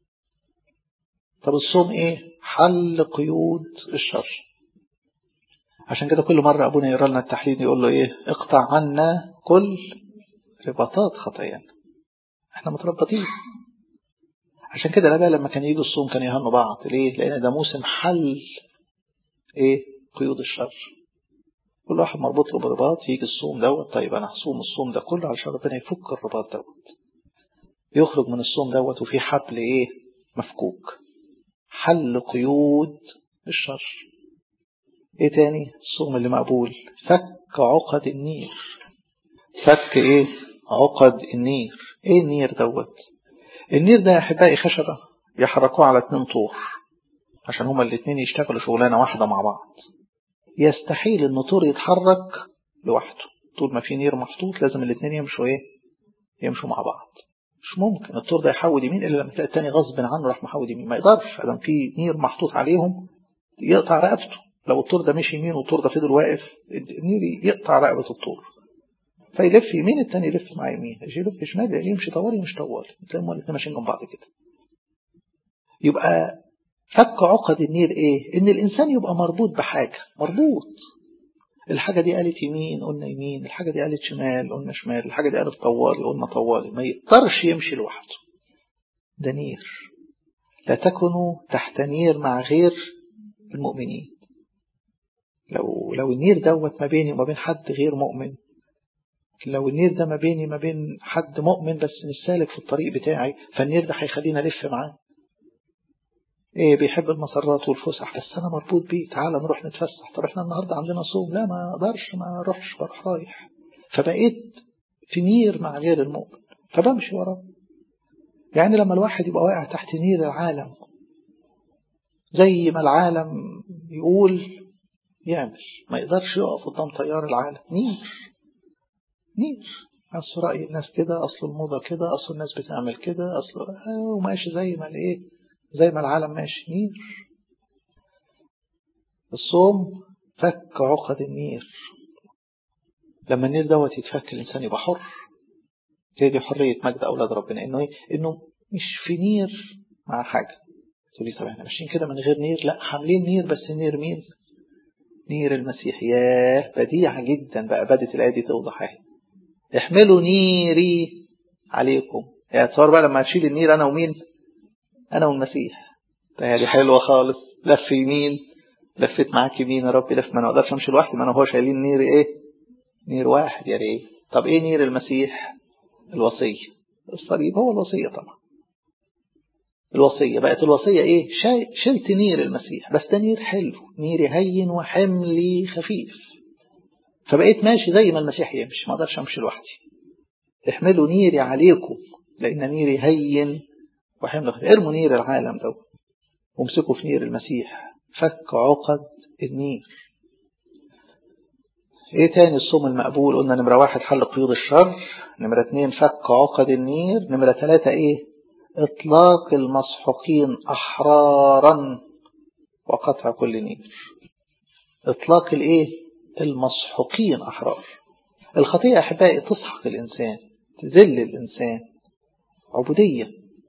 طب الصوم إيه حل قيود الشر عشان كده كل مرة أبونا يقرأ لنا التحليل يقول له إيه اقطع عنا كل رباطات خطايانا احنا متربطين عشان كده الاباء لما كان يجوا الصوم كانوا يهنوا بعض ليه لان ده موسم حل ايه قيود الشر كل واحد مربوط له برباط يجي الصوم دوت طيب انا هصوم الصوم ده كله علشان ربنا يفك الرباط دوت يخرج من الصوم دوت وفي حبل ايه مفكوك حل قيود الشر ايه تاني الصوم اللي مقبول فك عقد النير فك ايه عقد النير ايه النير دوت النير ده يا احبائي خشبة يحركوه على اتنين طور عشان هما الاتنين يشتغلوا شغلانة واحدة مع بعض يستحيل ان طور يتحرك لوحده طول ما في نير محطوط لازم الاتنين يمشوا ايه يمشوا مع بعض مش ممكن الطور ده يحول يمين الا لما تلاقي التاني غصب عنه راح محول يمين ما يقدرش ادام في نير محطوط عليهم يقطع رقبته لو الطور ده مشي يمين والطور ده فضل واقف النير يقطع رقبة الطور فيلف يمين التاني يلف مع يمين يلف شمال يمشي طوالي مش طوالي تلاقيهم الاثنين ماشيين جنب بعض كده يبقى فك عقد النير ايه ان الانسان يبقى مربوط بحاجه مربوط الحاجه دي قالت يمين قلنا يمين الحاجه دي قالت شمال قلنا شمال الحاجه دي قالت طوالي قلنا طوالي ما يقدرش يمشي لوحده ده نير لا تكونوا تحت نير مع غير المؤمنين لو لو النير دوت ما بيني وما بين حد غير مؤمن لو النير ده ما بيني ما بين حد مؤمن بس مش سالك في الطريق بتاعي فالنير ده هيخليني الف معاه ايه بيحب المسرات والفسح بس انا مربوط بيه تعالى نروح نتفسح طب احنا النهارده عندنا صوم لا ما اقدرش ما اروحش بروح رايح فبقيت في نير مع غير المؤمن فبمشي وراه يعني لما الواحد يبقى واقع تحت نير العالم زي ما العالم يقول يعمل ما يقدرش يقف قدام تيار العالم نير نير أصل رأي الناس كده أصل الموضة كده أصل الناس بتعمل كده أصل وماشي زي ما الإيه زي ما العالم ماشي نير الصوم فك عقد النير لما النير دوت يتفك الإنسان يبقى حر هي دي حرية مجد أولاد ربنا إنه إيه؟ إنه مش في نير مع حاجة تقولي طب احنا ماشيين كده من غير نير لا حاملين نير بس نير مين؟ نير المسيح ياه بديعة جدا بقى بدت الآية دي توضح اهي احملوا نيري عليكم يعني تصور بقى لما تشيل النير أنا ومين أنا والمسيح دي حلوة خالص لف يمين لفت معاك يمين يا رب لف ما أنا أقدرش أمشي لوحدي ما أنا هو شايلين نير إيه نير واحد يا ريت طب إيه نير المسيح الوصية الصليب هو الوصية طبعا الوصية بقت الوصية إيه شلت نير المسيح بس ده نير حلو نير هين وحملي خفيف فبقيت ماشي زي ما المسيح يمشي ما اقدرش امشي لوحدي احملوا نيري عليكم لان نيري هين وحمل خفيف ارموا نير العالم ده وامسكوا في نير المسيح فك عقد النير ايه تاني الصوم المقبول قلنا نمرة واحد حل قيود الشر نمرة اتنين فك عقد النير نمرة ثلاثة ايه اطلاق المسحوقين احرارا وقطع كل نير اطلاق الايه المسحوقين احرار الخطيئة احبائي تسحق الانسان تذل الانسان عبودية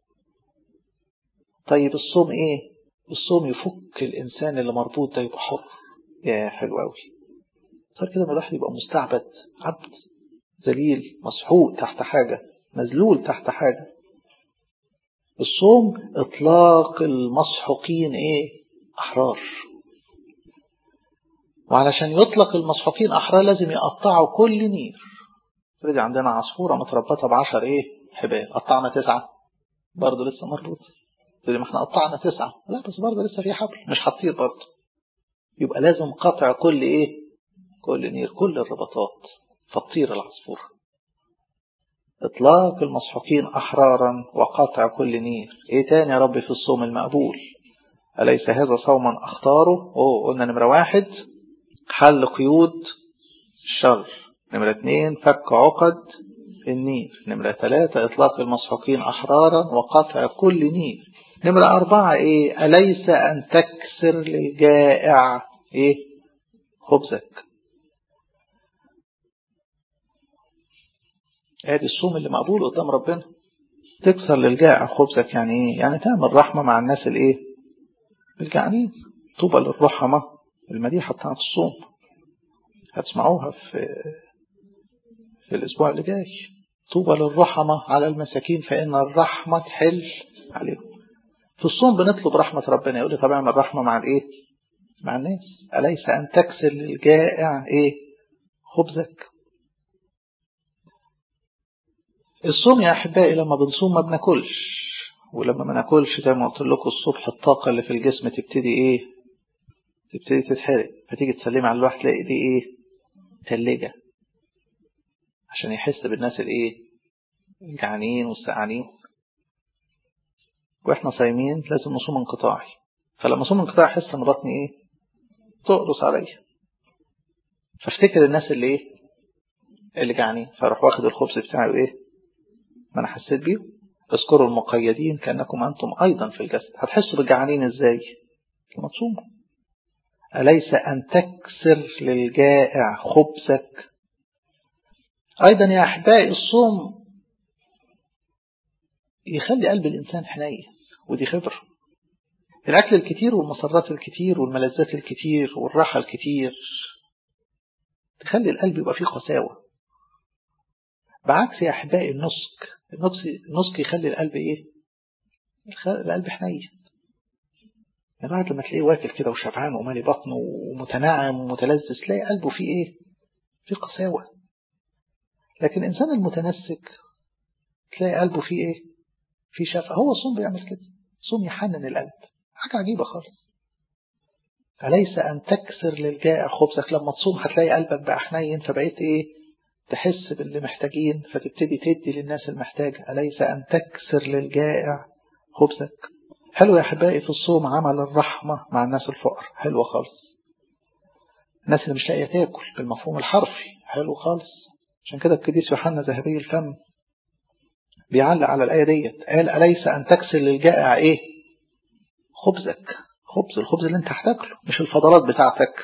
طيب الصوم ايه الصوم يفك الانسان اللي مربوط ده يبقى حر يا حلو قوي صار كده ما الواحد يبقى مستعبد عبد ذليل مسحوق تحت حاجة مذلول تحت حاجة الصوم اطلاق المسحوقين ايه احرار وعلشان يطلق المسحوقين احرار لازم يقطعوا كل نير فريد عندنا عصفورة متربطة بعشر ايه حبال قطعنا تسعة برضه لسه مربوط زي ما احنا قطعنا تسعة لا بس برضه لسه في حبل مش هتطير برضه يبقى لازم قطع كل ايه كل نير كل الرباطات فتطير العصفورة اطلاق المسحوقين احرارا وقطع كل نير ايه تاني يا رب في الصوم المقبول أليس هذا صوما اختاره اوه قلنا نمرة واحد حل قيود الشر نمرة اتنين فك عقد النير نمرة ثلاثة إطلاق المسحوقين أحرارا وقطع كل نير نمرة أربعة إيه أليس أن تكسر للجائع إيه خبزك ادي الصوم اللي مقبول قدام ربنا تكسر للجائع خبزك يعني ايه يعني تعمل رحمة مع الناس الايه الجعانين طوبى للرحمة المديحة بتاعت الصوم هتسمعوها في في الاسبوع اللي جاي طوبى للرحمة على المساكين فإن الرحمة تحل عليهم في الصوم بنطلب رحمة ربنا يقول لي طب اعمل رحمة مع الايه مع الناس أليس أن تكسر للجائع ايه خبزك الصوم يا أحبائي لما بنصوم ما بناكلش ولما ما ناكلش زي ما قلت لكم الصبح الطاقة اللي في الجسم تبتدي ايه تبتدي تتحرق فتيجي تسلمي على الواحد تلاقي دي ايه تلجة عشان يحس بالناس الايه الجعانين والسعانين واحنا صايمين لازم نصوم انقطاعي فلما اصوم انقطاعي احس ان بطني ايه تقرص عليا فافتكر الناس اللي ايه اللي جعانين فاروح واخد الخبز بتاعي وايه ما انا حسيت بيه اذكروا المقيدين كانكم انتم ايضا في الجسد هتحسوا بالجعانين ازاي لما تصوموا أليس أن تكسر للجائع خبزك أيضا يا أحبائي الصوم يخلي قلب الإنسان حنين ودي خبرة الأكل الكتير والمسرات الكتير والملذات الكتير والراحة الكتير تخلي القلب يبقى فيه قساوة بعكس يا أحبائي النسك النسك يخلي القلب إيه القلب حنين يعني بعد لما تلاقيه واكل كده وشبعان ومالي بطنه ومتنعم ومتلذذ تلاقي قلبه فيه ايه فيه قساوة لكن الإنسان المتنسك تلاقي قلبه فيه ايه فيه شفقة هو الصوم بيعمل كده الصوم يحنن القلب حاجة عجيبة خالص أليس أن تكسر للجائع خبزك لما تصوم هتلاقي قلبك بقى حنين فبقيت ايه تحس باللي محتاجين فتبتدي تدي للناس المحتاجة أليس أن تكسر للجائع خبزك حلو يا أحبائي في الصوم عمل الرحمة مع الناس الفقر حلوة خالص الناس اللي مش لاقية تاكل بالمفهوم الحرفي حلو خالص عشان كده القديس يوحنا ذهبي الفم بيعلق على الآية ديت قال أليس أن تكسر للجائع إيه خبزك خبز الخبز اللي انت هتاكله مش الفضلات بتاعتك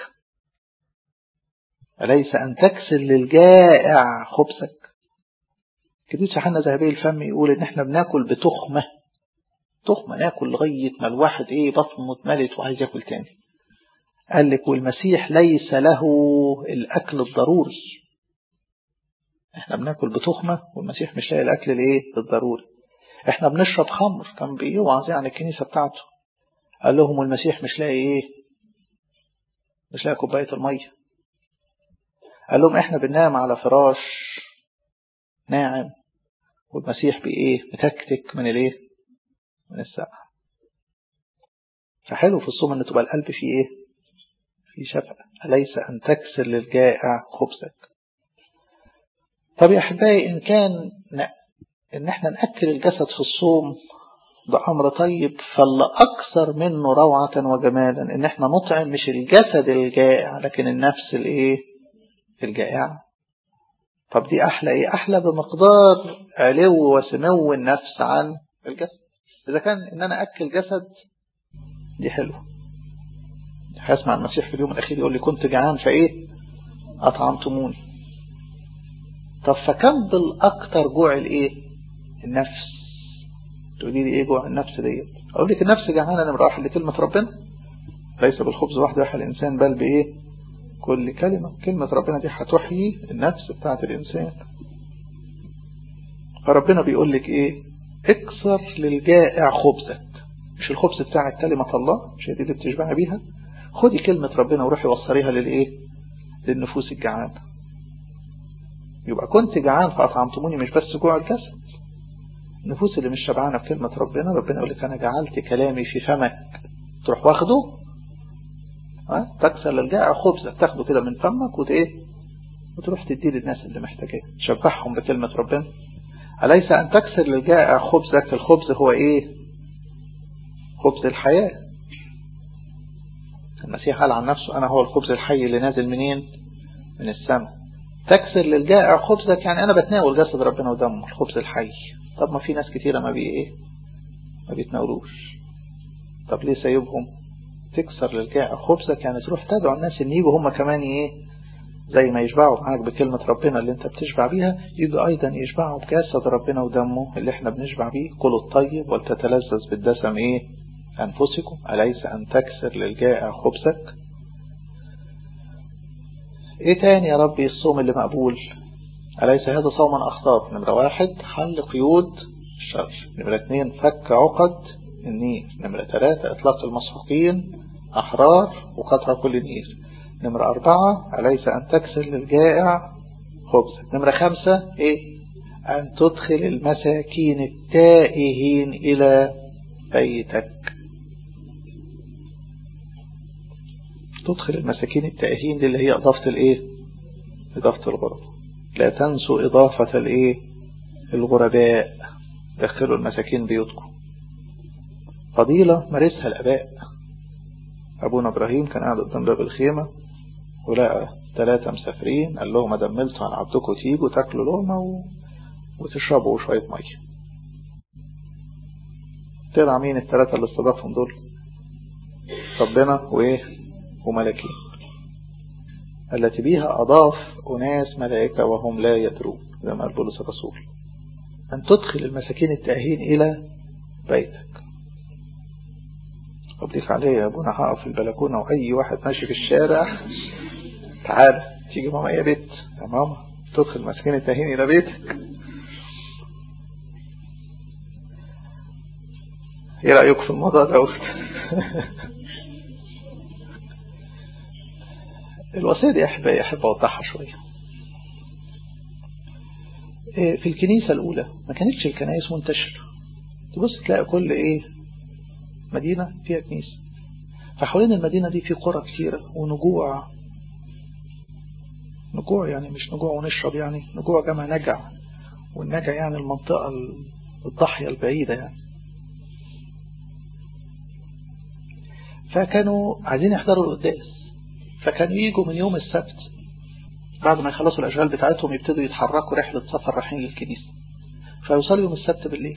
أليس أن تكسر للجائع خبزك القديس يوحنا ذهبي الفم يقول إن احنا بناكل بتخمة تخمة ناكل لغاية ما الواحد ايه بطنه اتملت وعايز ياكل تاني قال لك والمسيح ليس له الأكل الضروري احنا بناكل بتخمة والمسيح مش لاقي الأكل الايه الضروري احنا بنشرب خمر كان بيوعظ يعني الكنيسة بتاعته قال لهم والمسيح مش لاقي ايه مش لاقي كوباية المية قال لهم احنا بننام على فراش ناعم والمسيح بايه متكتك من الايه من السقع فحلو في الصوم ان تبقى القلب فيه ايه في شفقة أليس أن تكسر للجائع خبزك طب يا أحبائي إن كان ن... إن احنا نأكل الجسد في الصوم ده أمر طيب فاللي أكثر منه روعة وجمالا إن احنا نطعم مش الجسد الجائع لكن النفس الإيه الجائعة طب دي أحلى إيه أحلى بمقدار علو وسمو النفس عن الجسد إذا كان إن أنا أكل جسد دي حلوة هسمع المسيح في اليوم الأخير يقول لي كنت جعان فإيه أطعمتموني طب فكم بالأكتر جوع الإيه النفس تقولي لي إيه جوع النفس ديت أقول لك النفس جعانة نمرة واحد لكلمة ربنا ليس بالخبز وحده يحيى الإنسان بل بإيه كل كلمة كلمة ربنا دي هتحيي النفس بتاعت الإنسان فربنا بيقول لك إيه اكسر للجائع خبزك مش الخبز بتاعك كلمة الله مش دي اللي بتشبع بيها خدي كلمة ربنا وروحي وصليها للإيه للنفوس الجعانة يبقى كنت جعان فأطعمتموني مش بس جوع الجسد النفوس اللي مش شبعانة بكلمة ربنا ربنا يقول لك أنا جعلت كلامي في فمك تروح واخده ها تكسر للجائع خبزك تاخده كده من فمك وتايه وتروح تديه للناس اللي محتاجاه تشبعهم بكلمة ربنا أليس أن تكسر للجائع خبزك الخبز هو إيه خبز الحياة المسيح قال عن نفسه أنا هو الخبز الحي اللي نازل منين من السماء تكسر للجائع خبزك يعني أنا بتناول جسد ربنا ودمه الخبز الحي طب ما في ناس كتيرة ما بي إيه ما بيتناولوش طب ليه سايبهم تكسر للجائع خبزك يعني تروح تدعو الناس ان يجوا هم كمان ايه زي ما يشبعوا معاك بكلمة ربنا اللي انت بتشبع بيها يجوا ايضا يشبعوا بجسد ربنا ودمه اللي احنا بنشبع بيه كلوا الطيب ولتتلذذ بالدسم ايه انفسكم اليس ان تكسر للجائع خبزك ايه تاني يا ربي الصوم اللي مقبول أليس هذا صوما أخطار نمرة واحد حل قيود الشر نمرة اثنين فك عقد النير نمرة ثلاثة إطلاق المسحوقين أحرار وقطع كل نير نمرة أربعة أليس أن تكسر للجائع خبزا نمرة خمسة إيه أن تدخل المساكين التائهين إلى بيتك تدخل المساكين التائهين دي اللي هي إضافة الإيه إضافة الغربة لا تنسوا إضافة الإيه الغرباء دخلوا المساكين بيوتكم فضيلة مارسها الأباء أبونا إبراهيم كان قاعد قدام باب الخيمة ولقى ثلاثة مسافرين قال لهم أدملتوا عن عبدكم تيجوا تاكلوا لقمة و... وتشربوا شوية مية طلع مين الثلاثة اللي استضافهم دول ربنا وإيه وملكين التي بها أضاف أناس ملائكة وهم لا يدرون زي ما قال بولس الرسول أن تدخل المساكين التائهين إلى بيتك أضيف عليه يا أبونا هقف في البلكونة وأي واحد ماشي في الشارع تعال تيجي ماما يا بيت يا ماما تدخل مسكين التاهين إلى بيتك ايه رأيك في الموضوع ده الوصية دي أحب أحب أوضحها شوية في الكنيسة الأولى ما كانتش الكنائس منتشرة تبص تلاقي كل إيه مدينة فيها كنيسة فحوالين المدينة دي في قرى كثيرة ونجوع نجوع يعني مش نجوع ونشرب يعني نجوع جمع نجع والنجع يعني المنطقة الضاحية البعيدة يعني فكانوا عايزين يحضروا القداس فكانوا يجوا من يوم السبت بعد ما يخلصوا الأشغال بتاعتهم يبتدوا يتحركوا رحلة سفر رايحين للكنيسة فيوصلوا يوم السبت بالليل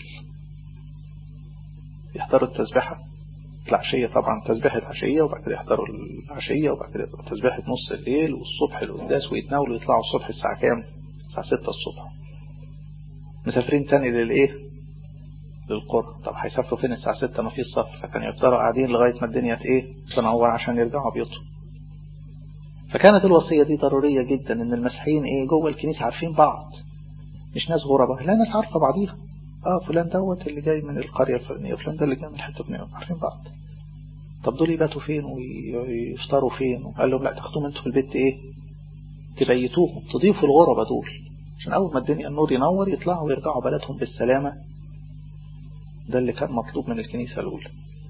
يحضروا التسبيحة العشية طبعا تسبيحة عشية وبعد كده يحضروا العشية وبعد كده تسبيحة نص الليل والصبح القداس ويتناولوا يطلعوا الصبح الساعة كام؟ الساعة 6 الصبح مسافرين تاني للإيه؟ للقرى طب هيسافروا فين الساعة 6 ما فيش سفر فكانوا يفضلوا قاعدين لغاية ما الدنيا ايه تنور عشان يرجعوا بيوتهم فكانت الوصية دي ضرورية جدا ان المسيحيين ايه جوه الكنيسة عارفين بعض مش ناس غرباء لا ناس عارفة بعضيها اه فلان دوت اللي جاي من القرية الفلانية فلان ده اللي جاي من حتة فلانية عارفين بعض طب دول يباتوا فين ويفطروا فين وقال لهم لا تاخدوهم انتوا في البيت ايه تبيتوهم تضيفوا الغرباء دول عشان اول ما الدنيا النور ينور يطلعوا ويرجعوا بلدهم بالسلامة ده اللي كان مطلوب من الكنيسة الأولى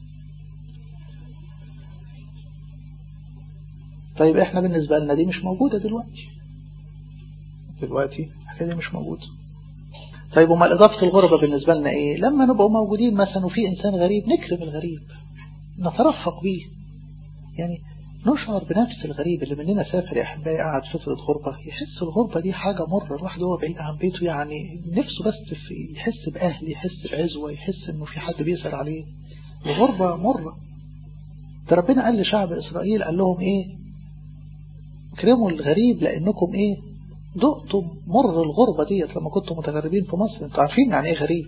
طيب احنا بالنسبة لنا دي مش موجودة دلوقتي دلوقتي الحكاية دي مش موجودة طيب وما إضافة الغربة بالنسبة لنا ايه لما نبقى موجودين مثلا وفي إنسان غريب نكرم الغريب نترفق بيه يعني نشعر بنفس الغريب اللي مننا سافر يا أحبائي قاعد فترة غربة يحس الغربة دي حاجة مرة الواحد هو بعيد عن بيته يعني نفسه بس في يحس بأهل يحس بعزوة يحس إنه في حد بيسأل عليه الغربة مرة ده ربنا قال لشعب إسرائيل قال لهم إيه اكرموا الغريب لأنكم إيه دقتم مر الغربة ديت لما كنتم متغربين في مصر انتوا عارفين يعني إيه غريب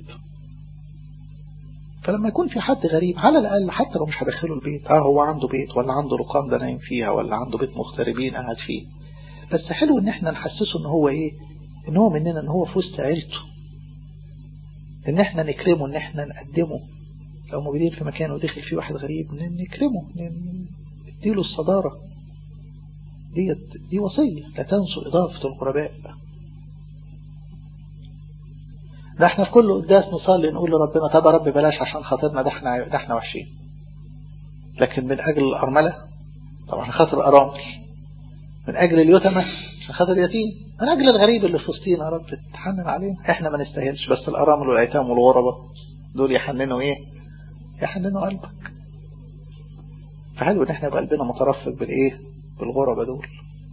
فلما يكون في حد غريب على الأقل حتى لو مش هدخله البيت اه هو عنده بيت ولا عنده رقام ده نايم فيها ولا عنده بيت مغتربين قاعد فيه بس حلو ان احنا نحسسه ان هو ايه ان هو مننا ان هو في وسط عيلته ان احنا نكرمه ان احنا نقدمه لو موجودين في مكان ودخل فيه واحد غريب نكرمه نديله الصدارة دي, دي وصية لا تنسوا إضافة الغرباء ده احنا في كل قداس نصلي نقول لربنا طب يا رب بلاش عشان خاطرنا ده احنا ده احنا وحشين لكن من اجل الارمله طبعا خاطر الارامل من اجل اليتامى عشان خاطر اليتيم من اجل الغريب اللي في وسطينا يا رب تحنن علينا احنا ما نستاهلش بس الارامل والايتام والغرباء دول يحننوا ايه يحننوا قلبك فحلو ان احنا يبقى قلبنا مترفق بالايه بالغرباء دول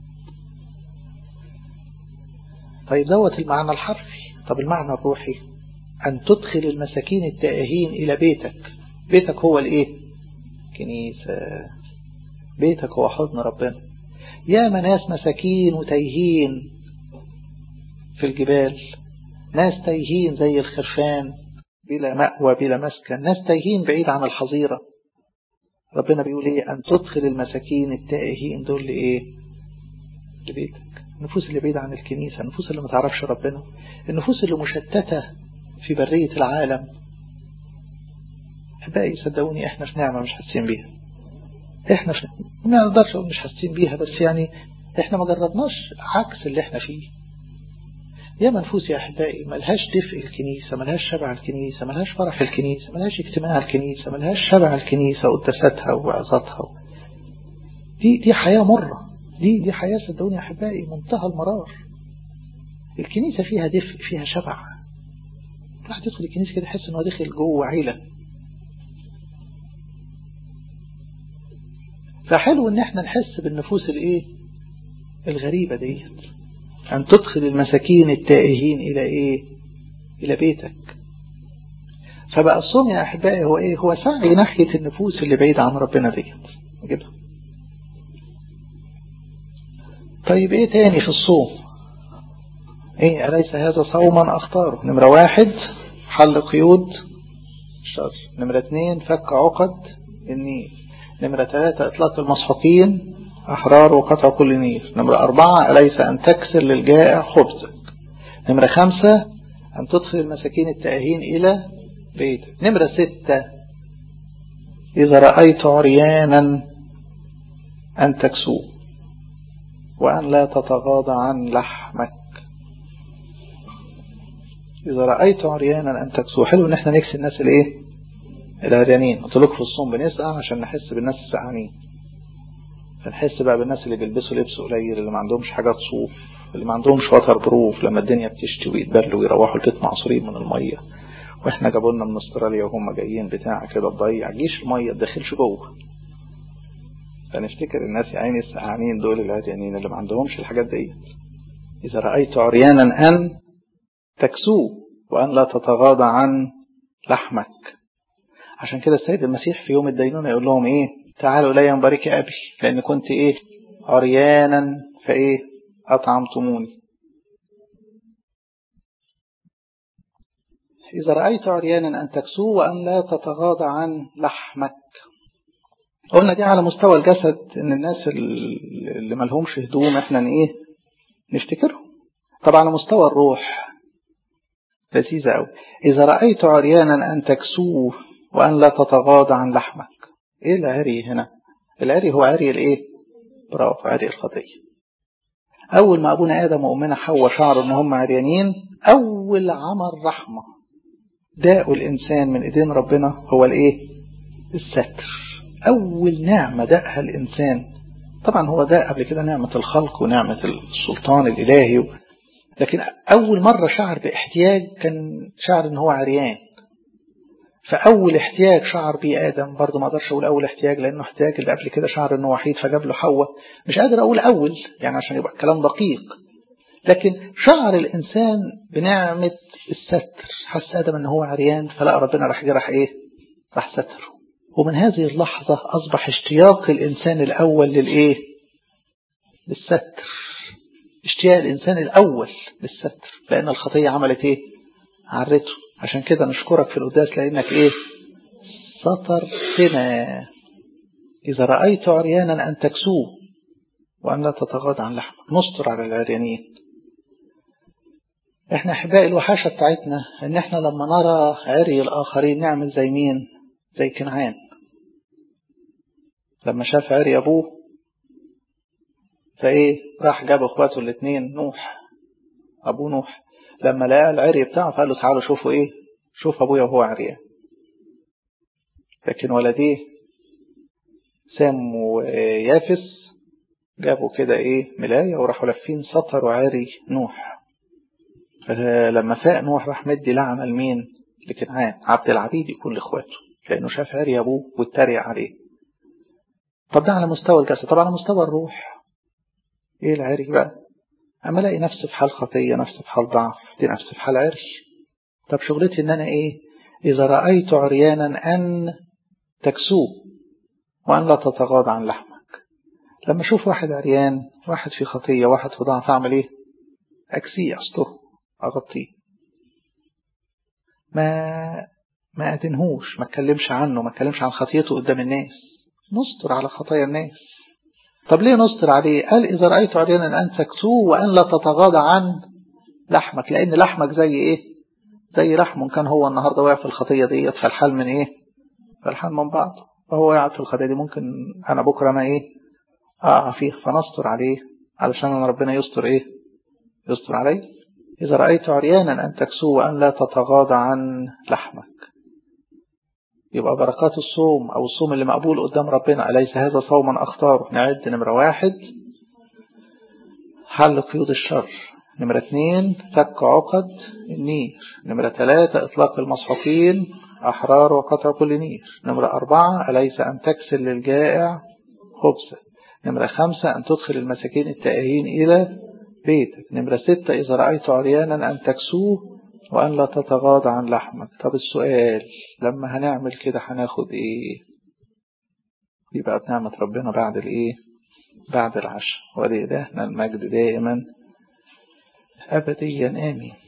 طيب دوت المعنى الحرفي طب المعنى الروحي أن تدخل المساكين التائهين إلى بيتك بيتك هو الإيه كنيسة بيتك هو حضن ربنا يا ناس مساكين وتايهين في الجبال ناس تايهين زي الخرفان بلا مأوى بلا مسكن ناس تايهين بعيد عن الحظيرة ربنا بيقول ايه أن تدخل المساكين التائهين دول لإيه لبيتك النفوس اللي بعيدة عن الكنيسة النفوس اللي ما تعرفش ربنا النفوس اللي مشتتة في برية العالم أحبائي صدقوني احنا في نعمة مش حاسين بيها احنا في ما نقدرش مش حاسين بيها بس يعني احنا ما جربناش عكس اللي احنا فيه يا منفوس يا أحبائي ملهاش دفء الكنيسة ملهاش شبع الكنيسة ملهاش فرح الكنيسة ملهاش اجتماع الكنيسة ملهاش شبع الكنيسة وقدساتها ووعظاتها دي دي حياة مرة دي دي حياة صدقوني يا أحبائي منتهى المرار الكنيسة فيها دفء فيها شبع الواحد يدخل الكنيسة كده يحس إنه داخل جوه عيلة فحلو إن احنا نحس بالنفوس الإيه الغريبة ديت أن تدخل المساكين التائهين إلى إيه إلى بيتك فبقى الصوم يا أحبائي هو إيه هو سعي ناحية النفوس اللي بعيدة عن ربنا ديت كده طيب ايه تاني في الصوم ايه أليس هذا صوما اختاره نمرة واحد حل قيود الشر نمرة اثنين فك عقد النيل نمرة ثلاثة اطلاق المسحوقين احرار وقطع كل نير نمرة اربعة أليس ان تكسر للجائع خبزك نمرة خمسة ان تدخل المساكين التائهين الى بيتك نمرة ستة اذا رأيت عريانا ان تكسوه وأن لا تتغاضى عن لحمك إذا رأيت عريانا أن تكسو حلو إن احنا نكسي الناس الإيه العريانين قلت لك في الصوم بنسعى عشان نحس بالناس السعانين فنحس بقى بالناس اللي بيلبسوا لبس قليل اللي ما عندهمش حاجات صوف اللي ما عندهمش وتر بروف لما الدنيا بتشتي ويتبلوا ويروحوا البيت معصورين من المية واحنا جابوا لنا من استراليا وهم جايين بتاع كده تضيع جيش المية تدخلش جوه فنفتكر الناس يا عيني السعانين دول العريانين اللي ما عندهمش الحاجات ديت إذا رأيت عريانا أن تكسوه وأن لا تتغاضى عن لحمك عشان كده السيد المسيح في يوم الدينونة يقول لهم إيه تعالوا إلي مبارك أبي لأن كنت إيه عريانا فإيه أطعمتموني إذا رأيت عريانا أن تكسوه وأن لا تتغاضى عن لحمك قلنا دي على مستوى الجسد ان الناس اللي ملهمش هدوم احنا ايه نفتكرهم طبعا على مستوى الروح لذيذة قوي إذا رأيت عريانا أن تكسوه وأن لا تتغاضى عن لحمك إيه العري هنا العري هو عري الإيه برافو عري الخطية أول ما أبونا آدم وأمنا حواء شعروا إن هم عريانين أول عمل رحمة داء الإنسان من إيدين ربنا هو الإيه الستر أول نعمة داءها الإنسان طبعا هو داء قبل كده نعمة الخلق ونعمة السلطان الإلهي لكن أول مرة شعر باحتياج كان شعر إن هو عريان فأول احتياج شعر بيه آدم برضه ما أقدرش أقول أول احتياج لأنه احتياج اللي قبل كده شعر إنه وحيد فجاب له حواء مش قادر أقول أول يعني عشان يبقى الكلام دقيق لكن شعر الإنسان بنعمة الستر حس آدم إن هو عريان فلقى ربنا راح جه راح إيه؟ راح ستره ومن هذه اللحظة أصبح اشتياق الإنسان الأول للإيه؟ للستر اشتياق الإنسان الأول للستر لأن الخطية عملت إيه؟ عرته عشان كده نشكرك في القداس لأنك إيه؟ سترتنا إذا رأيت عريانا أن تكسوه وأن لا تتغاضى عن لحمك نستر على العريانين احنا احبائي الوحاشة بتاعتنا ان احنا لما نرى عري الاخرين نعمل زي مين زي كنعان لما شاف عري ابوه فايه راح جاب اخواته الاثنين نوح ابوه نوح لما لقى العري بتاعه فقال له تعالوا شوفوا ايه شوف ابويا وهو عريان لكن ولديه سام ويافس جابوا كده ايه ملاية وراحوا لافين سطر وعاري نوح فلما فاق نوح راح مدي لعنة لمين لكنعان عبد العبيد يكون لاخواته لانه شاف عري ابوه واتريق عليه طب ده على مستوى الجسد طب على مستوى الروح ايه العري بقى اما الاقي نفسي في حال خطية نفسي في حال ضعف دي نفسي في حال عري طب شغلتي ان انا ايه اذا رأيت عريانا ان تكسوه وان لا تتغاضى عن لحمك لما اشوف واحد عريان واحد في خطية واحد في ضعف اعمل ايه اكسيه استره اغطيه ما ما ادنهوش ما اتكلمش عنه ما اتكلمش عن خطيته قدام الناس نستر على خطايا الناس طب ليه نستر عليه قال إذا رأيت عريانا أن تكسوه وأن لا تتغاضى عن لحمك لأن لحمك زي إيه زي لحم كان هو النهاردة واقع في الخطية ديت فالحال من إيه فالحال من بعض فهو واقع في الخطية دي ممكن أنا بكرة ما إيه أقع فيه فنستر عليه علشان ربنا يستر إيه يستر عليه إذا رأيت عريانا أن تكسوه وأن لا تتغاضى عن لحمك يبقى بركات الصوم أو الصوم اللي مقبول قدام ربنا أليس هذا صوما أختاره نعد نمرة واحد حل قيود الشر نمرة اثنين فك عقد النير نمرة ثلاثة إطلاق المسحوقين أحرار وقطع كل نير نمرة أربعة أليس أن تكسل للجائع خبزة نمرة خمسة أن تدخل المساكين التائهين إلى بيتك نمرة ستة إذا رأيت عريانا أن تكسوه وأن لا تتغاضى عن لحمك طب السؤال لما هنعمل كده هناخد إيه يبقى بنعمة ربنا بعد الإيه بعد العشاء ولإلهنا المجد دائما أبديا آمين